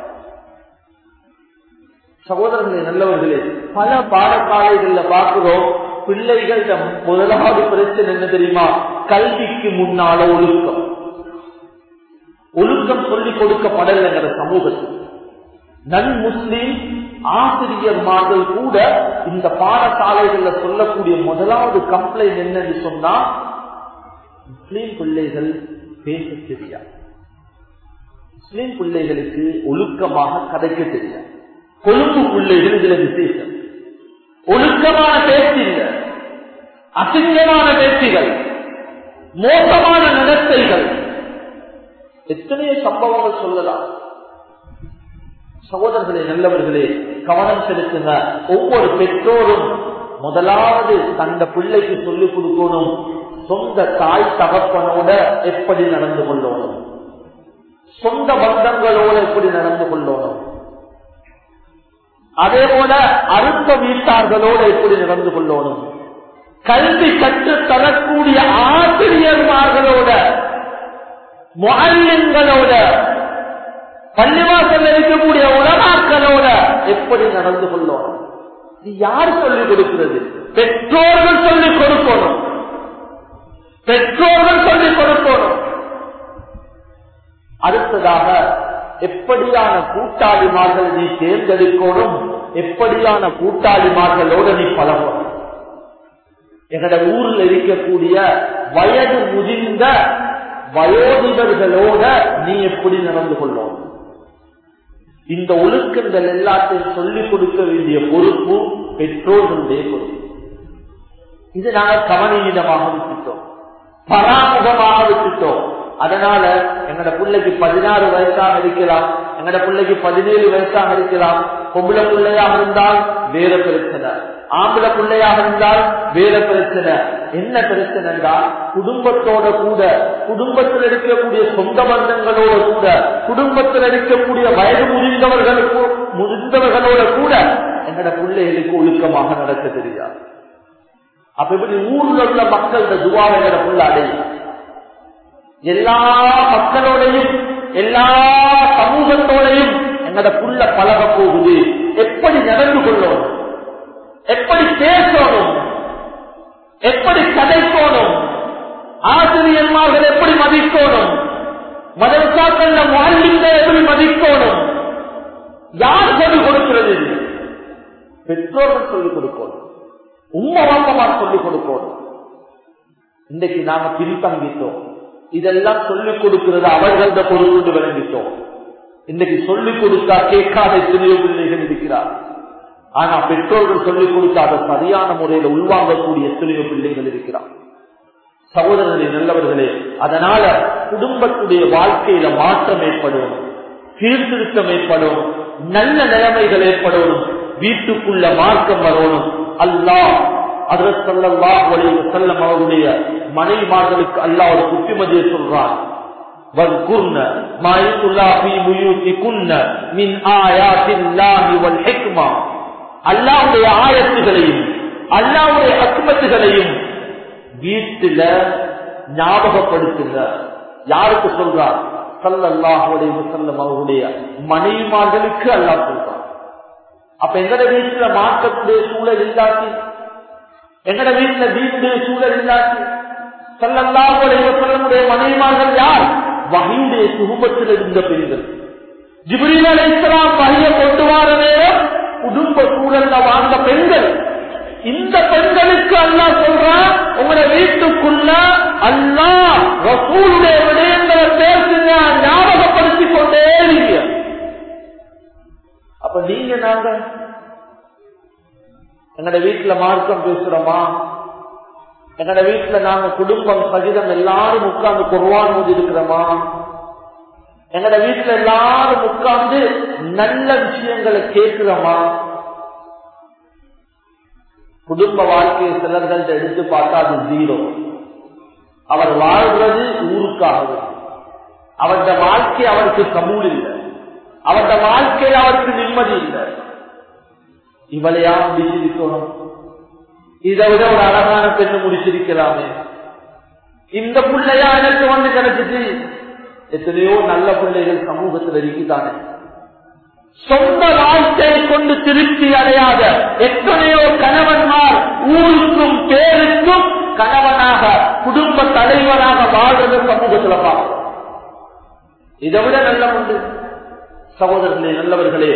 சகோதரர்களே நல்லவர்களே பல பாடசாலைகள்ல பார்க்கிறோம் பிள்ளைகள் முதலாவது பிரச்சனை என்ன தெரியுமா கல்விக்கு முன்னால ஒழுக்கம் ஒழுக்கம் சொல்லிக் கொடுக்கப்படலைங்கிற சமூகத்தில் நன் முஸ்லிம் ஆசிரியர்மார்கள் கூட இந்த பாடசாலைகள்ல சொல்லக்கூடிய முதலாவது கம்ப்ளைண்ட் என்னன்னு சொன்னா முஸ்லீம் பிள்ளைகள் பேச தெரியாது முஸ்லீம் பிள்ளைகளுக்கு ஒழுக்கமாக கதைக்க தெரியாது கொழும்பு பிள்ளைகள் இதுல விசேஷம் ஒழுக்கமான பேச்சு இல்லை அசிங்கமான பேச்சுகள் மோசமான நடத்தைகள் எத்தனையோ சம்பவங்கள் சொல்லலாம் சகோதரர்களே நல்லவர்களே கவனம் செலுத்துங்க ஒவ்வொரு பெற்றோரும் முதலாவது தந்த பிள்ளைக்கு சொல்லிக் கொடுக்கணும் சொந்த தாய் தகப்பனோட எப்படி நடந்து கொள்ளணும் சொந்த பந்தங்களோட எப்படி நடந்து கொள்ளணும் அதே போல அருந்த வீட்டார்களோட எப்படி நடந்து கொள்ளணும் கல்வி கற்று தரக்கூடிய ஆசிரியர்மார்களோட மாநிலங்களோட பள்ளிவாசல் இருக்கக்கூடிய உலகாக்களோட எப்படி நடந்து கொள்ளணும் இது யார் சொல்லிக் கொடுக்கிறது பெற்றோர்கள் சொல்லிக் கொடுக்கணும் பெற்றோர்கள் சொல்லிக் கொடுக்கணும் அடுத்ததாக எப்படியான கூட்டாளிமார்கள் நீ தேர்ந்தெடுக்கணும் எப்படியான கூட்டாளிமார்களோட நீ பழகணும் எங்கட ஊரில் இருக்கக்கூடிய வயது முதிர்ந்த வயோதிபர்களோட நீ எப்படி நடந்து கொள்ளணும் இந்த ஒழுக்கங்கள் எல்லாத்தையும் சொல்லிக் கொடுக்க வேண்டிய பொறுப்பு பெற்றோர்களுடைய பொறுப்பு இது நாங்கள் கவனீனமாக விட்டுட்டோம் பராமுகமாக விட்டுட்டோம் அதனால எங்கட பிள்ளைக்கு பதினாறு வயசாக இருக்கலாம் எங்கட பிள்ளைக்கு பதினேழு வயசாக இருக்கலாம் பொம்பளை பிள்ளையாக இருந்தால் வேற பிரச்சனை ஆம்பளை பிள்ளையாக இருந்தால் வேற பிரச்சனை என்ன பிரச்சனை என்றால் குடும்பத்தோட கூட குடும்பத்தில் இருக்கக்கூடிய சொந்த பந்தங்களோட கூட குடும்பத்தில் இருக்கக்கூடிய வயது முதிர்ந்தவர்களுக்கு முதிர்ந்தவர்களோட கூட எங்கட பிள்ளைகளுக்கு ஒழுக்கமாக நடக்க தெரியாது அப்ப எப்படி ஊர்ல உள்ள மக்களோட துவாவை எங்கட புள்ள அடையும் எல்லா மக்களோடையும் எல்லா சமூகத்தோடையும் எங்கட புள்ள பழக போகுது எப்படி நடந்து கொள்ளணும் எப்படி பேசணும் எப்படி கதைக்கணும் ஆசிரியர்மார்கள் எப்படி மதிக்கணும் மதரசாக்கள்ல வாழ்ந்த எப்படி மதிக்கணும் யார் சொல்லிக் கொடுக்கிறது பெற்றோர்கள் சொல்லிக் கொடுக்கணும் உண்மை வாப்பமா சொல்லிக் கொடுக்கணும் இன்றைக்கு நாம பின்தங்கிட்டோம் இதெல்லாம் சொல்லிக் கொடுக்கிறது அவர்கள்ட பொறுப்பு விளங்கிட்டோம் இன்னைக்கு சொல்லிக் கொடுத்தா கேட்காத எத்தனையோ பிள்ளைகள் இருக்கிறார் ஆனா பெற்றோர்கள் சொல்லிக் கொடுத்தா அதை சரியான முறையில உள்வாங்கக்கூடிய எத்தனையோ பிள்ளைகள் இருக்கிறார் சகோதரர்களே நல்லவர்களே அதனால குடும்பத்துடைய வாழ்க்கையில மாற்றம் ஏற்படும் சீர்திருத்தம் ஏற்படும் நல்ல நிலைமைகள் ஏற்படும் வீட்டுக்குள்ள மார்க்கம் வரணும் அல்லாஹ் செல்லம் அவருடைய மனைவிமார்களுக்கு அல்லாஹ் ஒரு புத்திமதியை சொல்றான் அல்லாவுடைய ஆயத்துகளையும் அல்லாவுடைய அக்குமத்துகளையும் வீட்டுல ஞாபகப்படுத்துங்க யாருக்கு சொல்றார் சல்லாஹுடைய முசல்லம் அவருடைய மனைவிமார்களுக்கு அல்லாஹ் சொல்றார் அப்ப எங்கட வீட்டுல மாற்றக்கூடிய சூழல் இல்லாட்டி எங்கட வீட்டுல வீட்டுடைய சூழல் இல்லாட்டி சல்லல்லாஹுடைய முசல்லமுடைய மனைவிமார்கள் யார் வகையுடைய குடும்பத்தில் இருந்த பெண்கள் ஜிப்ரீல் அலை இஸ்லாம் வகையை கொண்டு வர நேரம் குடும்ப சூழல்ல வாழ்ந்த பெண்கள் இந்த பெண்களுக்கு அல்லா சொல்றான் உங்களோட வீட்டுக்குள்ள அல்லா ரசூலுடைய விடயங்களை பேசுங்க ஞாபகப்படுத்திக் கொண்டே இருங்க அப்ப நீங்க நாங்க எங்கட வீட்டுல மார்க்கம் பேசுறோமா எங்கட வீட்டுல நாங்க குடும்பம் சகிதம் எல்லாரும் உட்கார்ந்து குர்வான் போது இருக்கிறோமா எங்கட வீட்டுல எல்லாரும் உட்கார்ந்து நல்ல விஷயங்களை கேட்கிறோமா குடும்ப வாழ்க்கையை சிலர்கள் எடுத்து பார்த்தா அது ஜீரோ அவர் வாழ்றது ஊருக்காக அவருடைய வாழ்க்கை அவருக்கு கபூல் இல்லை அவருடைய வாழ்க்கையில் அவருக்கு நிம்மதி இல்லை இவளையா முடிச்சிருக்கணும் இதை விட ஒரு அழகான பெண்ணு முடிச்சிருக்கலாமே இந்த பிள்ளையா எனக்கு வந்து கிடைச்சிச்சு எத்தனையோ நல்ல பிள்ளைகள் சமூகத்தில் இருக்குதானே சொந்த வாழ்க்கையை கொண்டு திருப்தி அடையாத எத்தனையோ கணவன்மார் ஊருக்கும் பேருக்கும் கணவனாக குடும்ப தலைவராக வாழ்றது சமூகத்தில் பார்க்கிறோம் இதை விட நல்ல உண்டு சகோதரர்களே நல்லவர்களே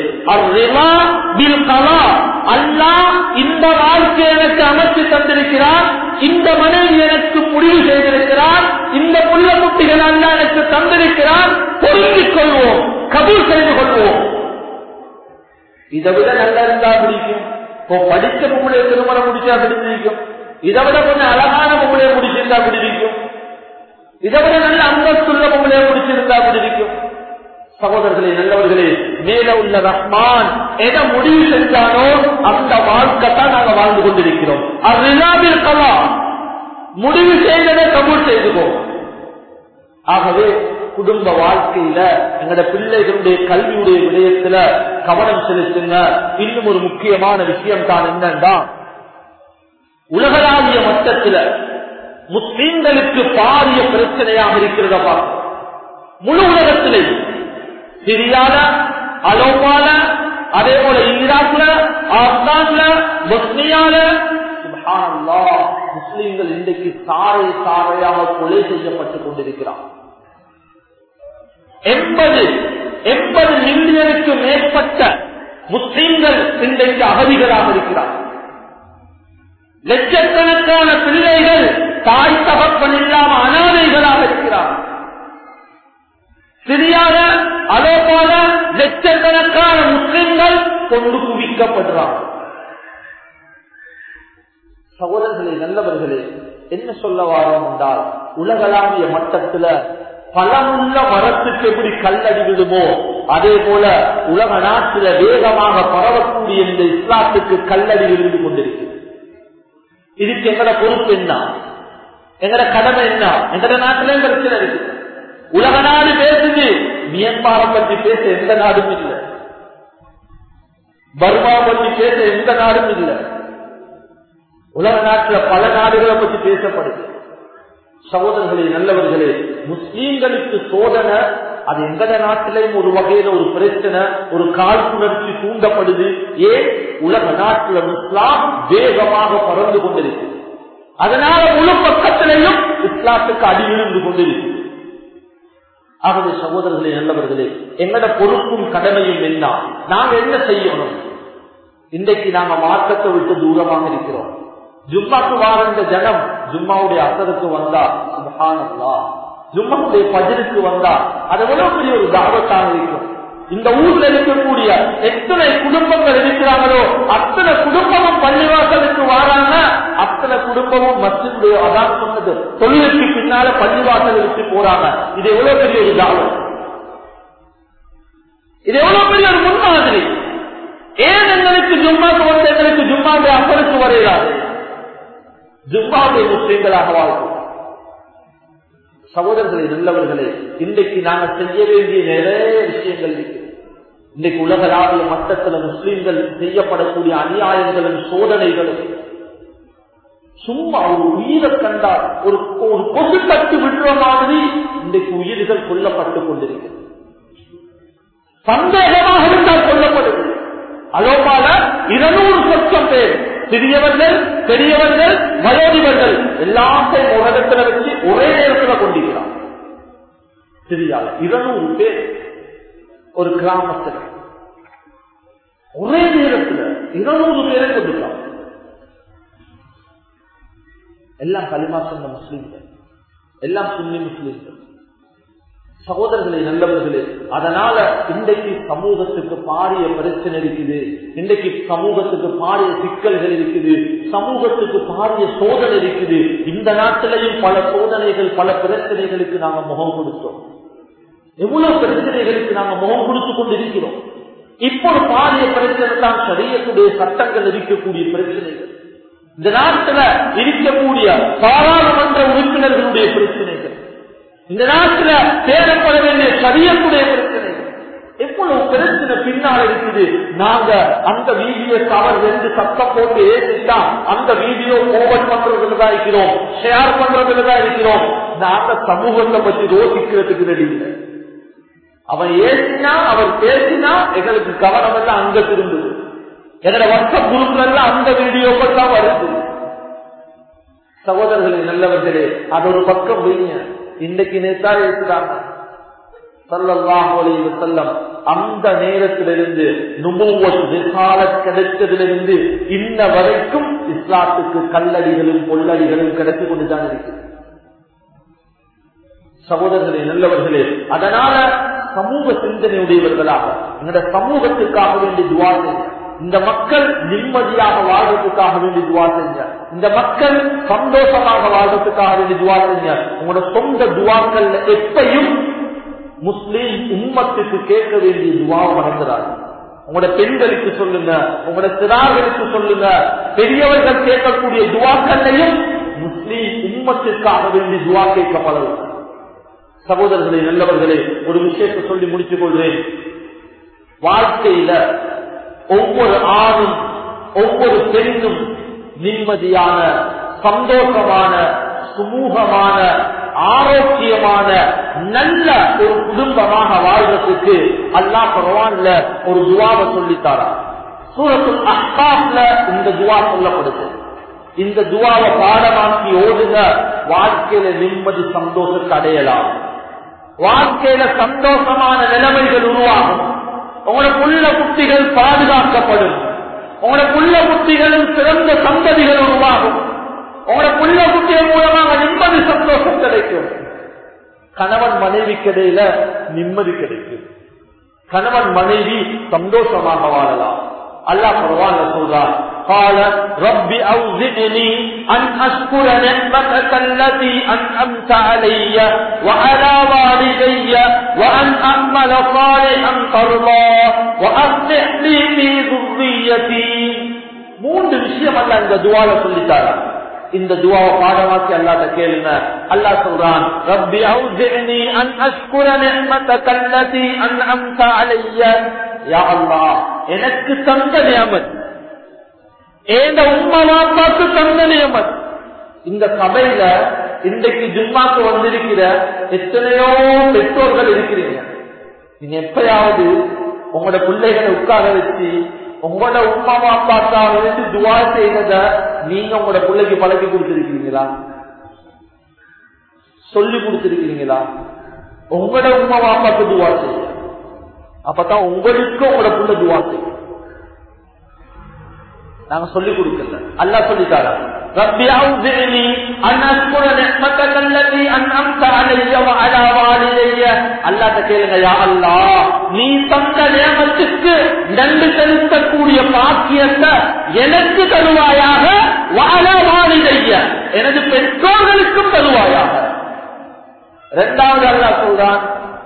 அல்லா இந்த வாழ்க்கை எனக்கு அமைச்சு தந்திருக்கிறார் இந்த மனைவி எனக்கு முடிவு செய்திருக்கிறார் இந்த புள்ள குட்டிகள் அல்ல எனக்கு தந்திருக்கிறார் பொருந்திக் கொள்வோம் கபூல் செய்து கொள்வோம் இதை விட நல்லா இருந்தா பிடிக்கும் இப்போ படித்த பொம்பளை திருமணம் முடிச்சா பிடிச்சிருக்கும் இதை விட கொஞ்சம் அழகான பொம்பளையை முடிச்சிருந்தா பிடிக்கும் இதை விட நல்ல அந்தஸ்துள்ள பொம்பளையை முடிச்சிருந்தா பிடிக்கும் சகோதரர்களே நல்லவர்களே மேல உள்ள ரஹ்மான் எதை முடிவு செஞ்சானோ அந்த வாழ்க்கை தான் நாங்க வாழ்ந்து கொண்டிருக்கிறோம் அது கலா முடிவு செய்ததை கபூல் செய்துவோம் ஆகவே குடும்ப வாழ்க்கையில எங்கட பிள்ளைகளுடைய கல்வியுடைய விடயத்துல கவனம் செலுத்துங்க இன்னும் ஒரு முக்கியமான விஷயம் தான் என்னன்னா உலகளாவிய மட்டத்தில் முஸ்லீம்களுக்கு பாரிய பிரச்சனையாக இருக்கிறதா முழு உலகத்திலே சிரியால அலோபால அதே போல ஈராக்ல ஆப்கான்ல பொஸ்னியால முஸ்லீம்கள் இன்றைக்கு சாரை சாரையாக கொலை செய்யப்பட்டுக் கொண்டிருக்கிறார் எண்பது எண்பது மில்லியனுக்கு மேற்பட்ட முஸ்லீம்கள் இன்றைக்கு அகதிகளாக இருக்கிறார் லட்சக்கணக்கான பிள்ளைகள் தாய் தகப்பன் இல்லாம அனாதைகளாக இருக்கிறார் சிரியாத அதே போல லட்சக்கணக்கான முஸ்லிம்கள் கொண்டு குவிக்கப்படுறாங்க சகோதரர்களே நல்லவர்களே என்ன சொல்ல வாரோம் என்றால் உலகளாவிய மட்டத்துல பலமுள்ள மரத்துக்கு எப்படி கல்லடி விடுமோ அதே போல உலக நாட்டில வேகமாக பரவக்கூடிய இந்த இஸ்லாத்துக்கு கல்லடி விழுந்து கொண்டிருக்கு இதுக்கு எங்கட பொறுப்பு என்ன எங்கட கடமை என்ன எங்கட நாட்டிலே பிரச்சனை இருக்கு உலக நாடு பேசுது மியன்மாரை பற்றி பேச எந்த நாடும் இல்லை பர்மா பற்றி பேச எந்த நாடும் இல்லை உலக நாட்டில் பல நாடுகளை பற்றி பேசப்படுது சகோதரர்களே நல்லவர்களே முஸ்லீம்களுக்கு சோதனை அது எங்கட நாட்டிலையும் ஒரு வகையில ஒரு பிரச்சனை ஒரு காழ்ப்புணர்ச்சி தூண்டப்படுது ஏன் உலக நாட்டில் இஸ்லாம் வேகமாக பறந்து கொண்டிருக்கு அதனால முழு பக்கத்திலையும் இஸ்லாத்துக்கு அடி விழுந்து கொண்டிருக்கு ஆகவே சகோதரர்களே நல்லவர்களே எங்கட பொறுப்பும் கடமையும் என்ன நாங்க என்ன செய்யணும் இன்றைக்கு நாங்க மார்க்கத்தை விட்டு தூரமாக இருக்கிறோம் ஜும்மாக்கு வாரந்த ஜனம் ஜும்மாவுடைய அசருக்கு வந்தா சுபஹானல்லா ஜும்மாவுடைய பஜருக்கு வந்தா அது எவ்வளவு பெரிய ஒரு தாவத்தாக இருக்கும் இந்த ஊர்ல இருக்கக்கூடிய எத்தனை குடும்பங்கள் இருக்கிறாங்களோ அத்தனை குடும்பமும் பள்ளிவாசலுக்கு வராங்க அத்தனை குடும்பமும் மசிதுடைய அதான் சொன்னது தொழிலுக்கு பின்னால பள்ளிவாசலுக்கு போறாங்க இது எவ்வளவு பெரிய ஒரு தாவம் இது எவ்வளவு பெரிய ஒரு முன்மாதிரி ஏன் எங்களுக்கு ஜும்மாக்கு வந்து எங்களுக்கு ஜும்மாவுடைய அசலுக்கு வரையாது ஜும்மாவுடைய முஸ்லீம்களாக வாழ்க்கை சகோதரர்களே நல்லவர்களே இன்றைக்கு நாங்க செய்ய வேண்டிய நிறைய விஷயங்கள் இருக்கு இன்றைக்கு உலகளாவிய மட்டத்தில் முஸ்லீம்கள் செய்யப்படக்கூடிய அநியாயங்களும் சோதனைகளும் சும்மா ஒரு உயிரை கண்டால் ஒரு ஒரு கொசு தட்டு விடுற மாதிரி இன்றைக்கு உயிர்கள் கொல்லப்பட்டுக் கொண்டிருக்கிறது சந்தேகமாக இருந்தால் கொல்லப்படுது அலோபால இருநூறு லட்சம் பேர் சிறியவர்கள் பெரியவர்கள் வயோதிபர்கள் எல்லாத்தையும் ஒரு இடத்துல வச்சு ஒரே நேரத்தில் கொண்டிருக்கிறார் சிரியால இருநூறு பேர் ஒரு கிராமத்தில் ஒரே நேரத்தில் இருநூறு பேரை கொண்டிருக்காங்க எல்லாம் களிமா சொன்ன முஸ்லீம்கள் எல்லாம் சுன்னி முஸ்லீம்கள் சகோதரர்களே நல்லவர்களே அதனால இன்றைக்கு சமூகத்துக்கு பாரிய பிரச்சனை இருக்குது இன்றைக்கு சமூகத்துக்கு பாரிய சிக்கல்கள் இருக்குது சமூகத்துக்கு பாரிய சோதனை இருக்குது இந்த நாட்டிலையும் பல சோதனைகள் பல பிரச்சனைகளுக்கு நாங்க முகம் கொடுத்தோம் எவ்வளவு பிரச்சனைகளுக்கு நாங்க முகம் கொடுத்து கொண்டிருக்கிறோம் இப்போ பாரிய பிரச்சனை தான் சரியத்துடைய சட்டங்கள் இருக்கக்கூடிய பிரச்சனைகள் இந்த நாட்டில் இருக்கக்கூடிய பாராளுமன்ற உறுப்பினர்களுடைய பிரச்சனைகள் இந்த நாட்டில் தேடப்பட வேண்டிய சரியக்கூடிய பிரச்சனைகள் எவ்வளவு பிரச்சனை பின்னால் இருக்குது நாங்க அந்த வீடியோ கவர் ரெண்டு சத்தம் போட்டு ஏற்றிட்டா அந்த வீடியோ ஓவன் பண்றதுல தான் இருக்கிறோம் ஷேர் பண்றதுல தான் இருக்கிறோம் நாங்க சமூகத்தை பத்தி யோசிக்கிறதுக்கு ரெடி இல்லை அவன் ஏசினா அவர் பேசினா எங்களுக்கு கவனம் எல்லாம் அங்க திரும்புது எங்களோட வாட்ஸ்அப் குரூப்ல அந்த வீடியோக்கள் தான் வருது சகோதரர்களே நல்லவர்களே அது ஒரு பக்கம் வைங்க இன்னைக்கு நேத்தா இருக்கிறாங்க செல்லம் அந்த நேரத்திலிருந்து நுபுவ கிடைத்ததிலிருந்து இன்ன வரைக்கும் இஸ்லாத்துக்கு கல்லடிகளும் கொள்ளடிகளும் கிடைத்துக் கொண்டுதான் இருக்கு சகோதரர்களே நல்லவர்களே அதனால சமூக சிந்தனையுடையவர்களாக எங்களுடைய சமூகத்துக்காக வேண்டி துவா செய்ய இந்த மக்கள் நிம்மதியாக வாழ்றதுக்காக வேண்டி துவா செஞ்ச இந்த மக்கள் சந்தோஷமாக வாழ்றதுக்காக வேண்டி துவா செஞ்ச உங்களோட சொந்த துவாக்கள் எப்பையும் முஸ்லீம் உம்மத்துக்கு கேட்க வேண்டிய துவா மறந்துடாது உங்களோட பெண்களுக்கு சொல்லுங்க உங்களோட சிறார்களுக்கு சொல்லுங்க பெரியவர்கள் கேட்கக்கூடிய துவாக்கள்லையும் முஸ்லீம் உம்மத்திற்காக வேண்டி துவா கேட்கப்படவும் சகோதரர்களே நல்லவர்களே ஒரு விஷயத்தை சொல்லி முடித்துக் கொள்றேன் வாழ்க்கையில ஒவ்வொரு ஆணும் ஒவ்வொரு பெண்ணும் நிம்மதியான சந்தோஷமான சுமூகமான ஆரோக்கியமான நல்ல ஒரு குடும்பமாக வாழ்றதுக்கு அல்லா பகவான்ல ஒரு துவாவை சொல்லித்தாரா சூரத்துல் அஹ்காப்ல இந்த துவா சொல்லப்படுது இந்த துவாவை பாடமாக்கி ஓடுங்க வாழ்க்கையில நிம்மதி சந்தோஷத்தை அடையலாம் வாழ்க்கையில சந்தோஷமான நிலைமைகள் உருவாகும் உங்களோட புள்ள குட்டிகள் பாதுகாக்கப்படும் உங்களோட புள்ள குட்டிகளும் சிறந்த சந்ததிகள் உருவாகும் உங்களோட புள்ள குட்டிகள் மூலமாக நிம்மதி சந்தோஷம் கிடைக்கும் கணவன் மனைவி கிடையில நிம்மதி கிடைக்கும் கணவன் மனைவி சந்தோஷமாக வாழலாம் அல்லாஹ் பரவான் சொல்றான் قال رب أوزعني أن أشكر نعمتك التي أنعمت علي وعلى والدي وأن أعمل صالحا ترضاه وأصلح لي في ذريتي மூன்று விஷயம் அல்ல இந்த துவால சொல்லித்தாரா இந்த துவாவை பாடமாக்கி அல்லாத கேளுங்க அல்லா சொல்றான் ரப்பி அவுசினி அன் அஷ்குர நிஅமதக அல்லதி அன்அம்த அலைய யா அல்லாஹ் எனக்கு தந்த நியமத் ஏந்த உம்மா வாப்பாக்கு தந்த நியமத் இந்த சபையில இன்றைக்கு ஜும்மாக்கு வந்திருக்கிற எத்தனையோ பெற்றோர்கள் இருக்கிறீங்க நீங்க எப்பயாவது உங்களோட பிள்ளைகளை உட்கார வச்சு உங்களோட உமா அப்பாக்காக வேண்டி துவா செய்தத நீங்க உங்களோட பிள்ளைக்கு பழக்கி கொடுத்திருக்கீங்களா சொல்லி கொடுத்திருக்கீங்களா உங்களோட உமா அப்பாக்கு துவா செய்ய அப்பதான் உங்களுக்கு உங்களோட புள்ள துவா செய்யும் நாங்க சொல்லி கொடுக்கல அல்லா சொல்லிட்டாரா ربي أوزعني أن أذكر نعمتك التي أنعمت علي وعلى والدي அல்லா கேளுங்க யா அல்லா நீ தந்த நியமத்துக்கு நன்றி செலுத்தக்கூடிய பாக்கியத்தை எனக்கு தருவாயாக வாழ வாழிதைய எனது பெற்றோர்களுக்கும் தருவாயாக இரண்டாவது அல்லா சொல்றான்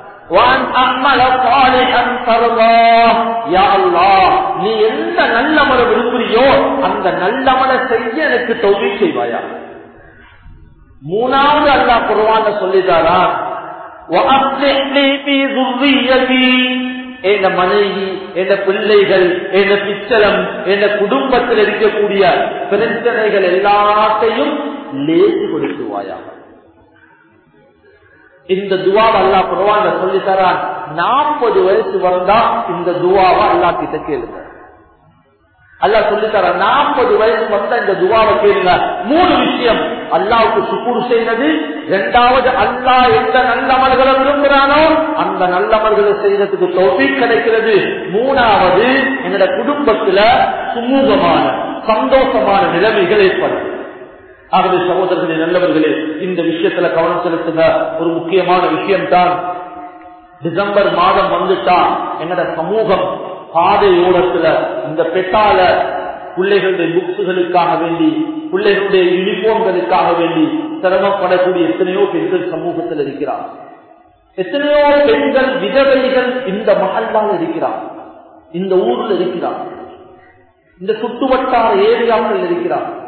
நீ எந்த நல்ல மலை விரும்புறியோ அந்த நல்ல மலை செய்ய எனக்கு தொகை செய்வாயா மூணாவது அல்லா குருவான சொல்லிட்டாரா என் மனைவி என் பிள்ளைகள் என் பிச்சலம் என் குடும்பத்தில் இருக்கக்கூடிய பிரச்சனைகள் எல்லாத்தையும் லேசி கொடுத்துவாயா இந்த துவாவை அல்லா குரவான சொல்லி தரான் நாற்பது வயசு வந்தா இந்த துவாவை அல்லா கிட்ட கேளுங்க அல்லா சொல்லி தர நாற்பது வயசு வந்தா இந்த துவாவை கேளுங்க மூணு விஷயம் அல்லாவுக்கு சுக்கூர் செய்வது இரண்டாவது அல்லா எந்த நல்லமல்களை விரும்புகிறானோ அந்த நல்லமல்களை செய்யறதுக்கு தொகை கிடைக்கிறது மூணாவது எங்களோட குடும்பத்துல சுமூகமான சந்தோஷமான நிலைமைகள் ஏற்படும் ஆகவே சகோதரர்களே நல்லவர்களே இந்த விஷயத்துல கவனம் செலுத்துங்க ஒரு முக்கியமான விஷயம்தான் டிசம்பர் மாதம் வந்துட்டா எங்கட சமூகம் பாதையோரத்துல இந்த பெட்டால பிள்ளைகளுடைய புக்ஸுகளுக்காக வேண்டி பிள்ளைகளுடைய யூனிஃபார்ம்களுக்காக வேண்டி சிரமப்படக்கூடிய எத்தனையோ பெண்கள் சமூகத்தில் இருக்கிறார் எத்தனையோ பெண்கள் விதவைகள் இந்த மகள்தான் இருக்கிறார் இந்த ஊர்ல இருக்கிறார் இந்த சுற்றுவட்டார ஏரியாவில் இருக்கிறார்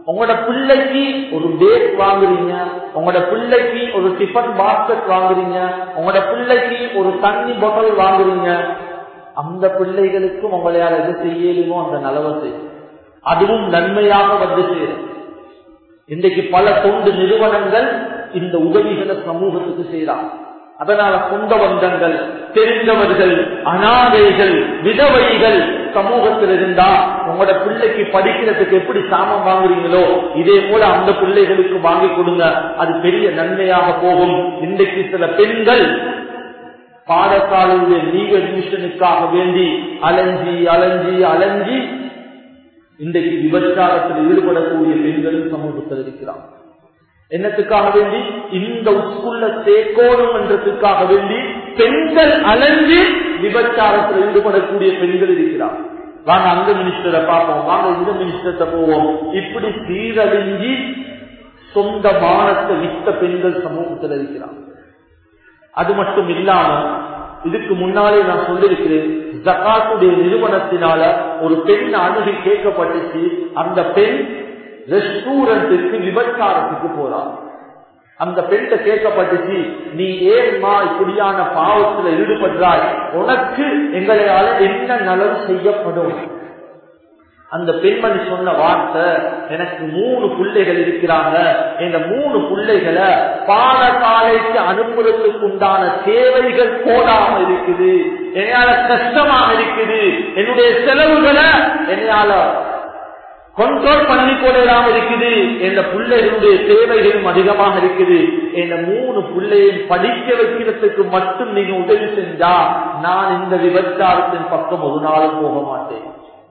உங்களோட பிள்ளைக்கு ஒரு பேக் வாங்குறீங்க உங்களோட பிள்ளைக்கு ஒரு டிஃபன் பாஸ்கெட் வாங்குறீங்க உங்களோட பிள்ளைக்கு ஒரு தண்ணி பாட்டில் வாங்குறீங்க அந்த பிள்ளைகளுக்கும் உங்களையால் எது செய்யலுமோ அந்த நலவை செய்யும் அதுவும் நன்மையாக வந்து சேரும் இன்றைக்கு பல தொண்டு நிறுவனங்கள் இந்த உதவிகளை சமூகத்துக்கு செய்யலாம் அதனால சொந்த பந்தங்கள் தெரிந்தவர்கள் அனாதைகள் விதவைகள் சமூகத்தில் இருந்தா உங்களோட பிள்ளைக்கு படிக்கிறதுக்கு எப்படி சாமம் வாங்குறீங்களோ இதே போல அந்த பிள்ளைகளுக்கு வாங்கி கொடுங்க அது பெரிய நன்மையாக போகும் இன்றைக்கு சில பெண்கள் பாடசாலையுடைய லீவ் அட்மிஷனுக்காக வேண்டி அலைஞ்சி அலைஞ்சி அலைஞ்சி இன்றைக்கு விபச்சாரத்தில் ஈடுபடக்கூடிய பெண்களும் சமூகத்தில் இருக்கிறார் என்னத்துக்காக வேண்டி இந்த ஸ்கூல்ல சேர்க்கணும் என்றதுக்காக வேண்டி பெண்கள் அலைஞ்சு விபச்சாரத்தில் ஈடுபடக்கூடிய பெண்கள் இருக்கிறார் வாங்க அந்த மினிஸ்டரை பார்ப்போம் வாங்க இந்த மினிஸ்டர்கிட்ட போவோம் இப்படி சீரழிஞ்சி சொந்த மானத்தை வித்த பெண்கள் சமூகத்தில் இருக்கிறார் அது மட்டும் இல்லாம இதுக்கு முன்னாலே நான் சொல்லியிருக்கிறேன் ஜகாத்துடைய நிறுவனத்தினால ஒரு பெண் அணுகி கேட்கப்பட்டுச்சு அந்த பெண் ரெஸ்டூரண்ட்டுக்கு விபச்சாரத்துக்கு போறான் அந்த பெண்ண கேட்கப்பட்டுச்சு நீ ஏன்மா இப்படியான பாவத்துல ஈடுபடுறாய் உனக்கு எங்களையால என்ன நலவு செய்யப்படும் அந்த பெண்மணி சொன்ன வார்த்தை எனக்கு மூணு பிள்ளைகள் இருக்கிறாங்க இந்த மூணு பிள்ளைகளை பாடசாலைக்கு அனுப்புறதுக்கு உண்டான தேவைகள் போடாம இருக்குது என்னால கஷ்டமாக இருக்குது என்னுடைய செலவுகளை என்னால கண்ட்ரோல் பண்ணி கொள்ளலாம் இருக்குது என்ற பிள்ளைகளுடைய தேவைகளும் அதிகமாக இருக்குது என்ற மூணு பிள்ளையும் படிக்க வைக்கிறதுக்கு மட்டும் நீங்க உதவி செஞ்சா நான் இந்த விபச்சாரத்தின் பக்கம் ஒரு நாளும் போக மாட்டேன்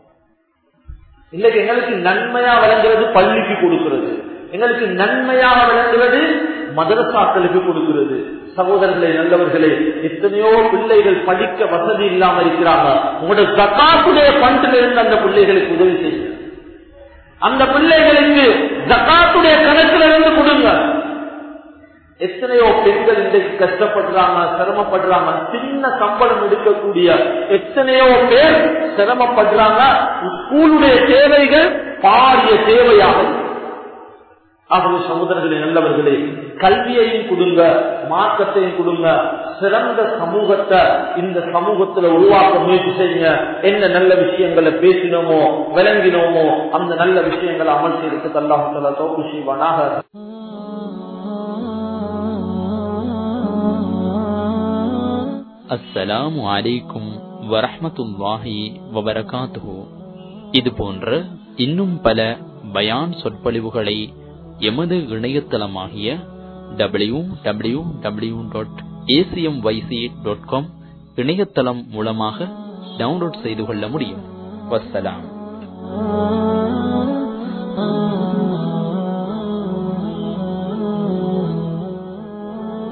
இன்னைக்கு எங்களுக்கு நன்மையா விளங்குறது பள்ளிக்கு கொடுக்கிறது எங்களுக்கு நன்மையாக விளங்குவது மதரசாக்களுக்கு கொடுக்கிறது சகோதரர்களே நல்லவர்களே எத்தனையோ பிள்ளைகள் படிக்க வசதி இல்லாம இருக்கிறாங்க உங்களோட ஜக்காத்துடைய பண்டில் இருந்து அந்த பிள்ளைகளுக்கு உதவி செய்யுங்க அந்த பிள்ளைகளுக்கு ஜக்காத்துடைய கணக்கில் இருந்து கொடுங்க எத்தனையோ பெண்கள் இன்றைக்கு கஷ்டப்படுறாங்க சிரமப்படுறாங்க சின்ன சம்பளம் எடுக்கக்கூடிய எத்தனையோ பேர் சிரமப்படுறாங்க ஸ்கூலுடைய தேவைகள் பாரிய தேவையாக ஆகவே சகோதரர்களே நல்லவர்களே கல்வியையும் கொடுங்க மார்க்கத்தையும் கொடுங்க சிறந்த சமூகத்தை இந்த சமூகத்துல உருவாக்க முயற்சி செய்யுங்க என்ன நல்ல விஷயங்களை பேசினோமோ விளங்கினோமோ அந்த நல்ல விஷயங்களை அமல் செய்யறதுக்கு அல்லாஹ் தோப்பு செய்வானாக அஸ்ஸலாமு அலைக்கும் வரஹ்மத்துல்லாஹி வபரகாத்துஹு இது போன்ற இன்னும் பல பயான் சொற்பொழிவுகளை எமது இணையதளமாகிய W W W dot ACM YC dot com இணையதளம் மூலமாக டவுன்லோட் செய்து கொள்ள முடியும் வஸ்ஸலாம்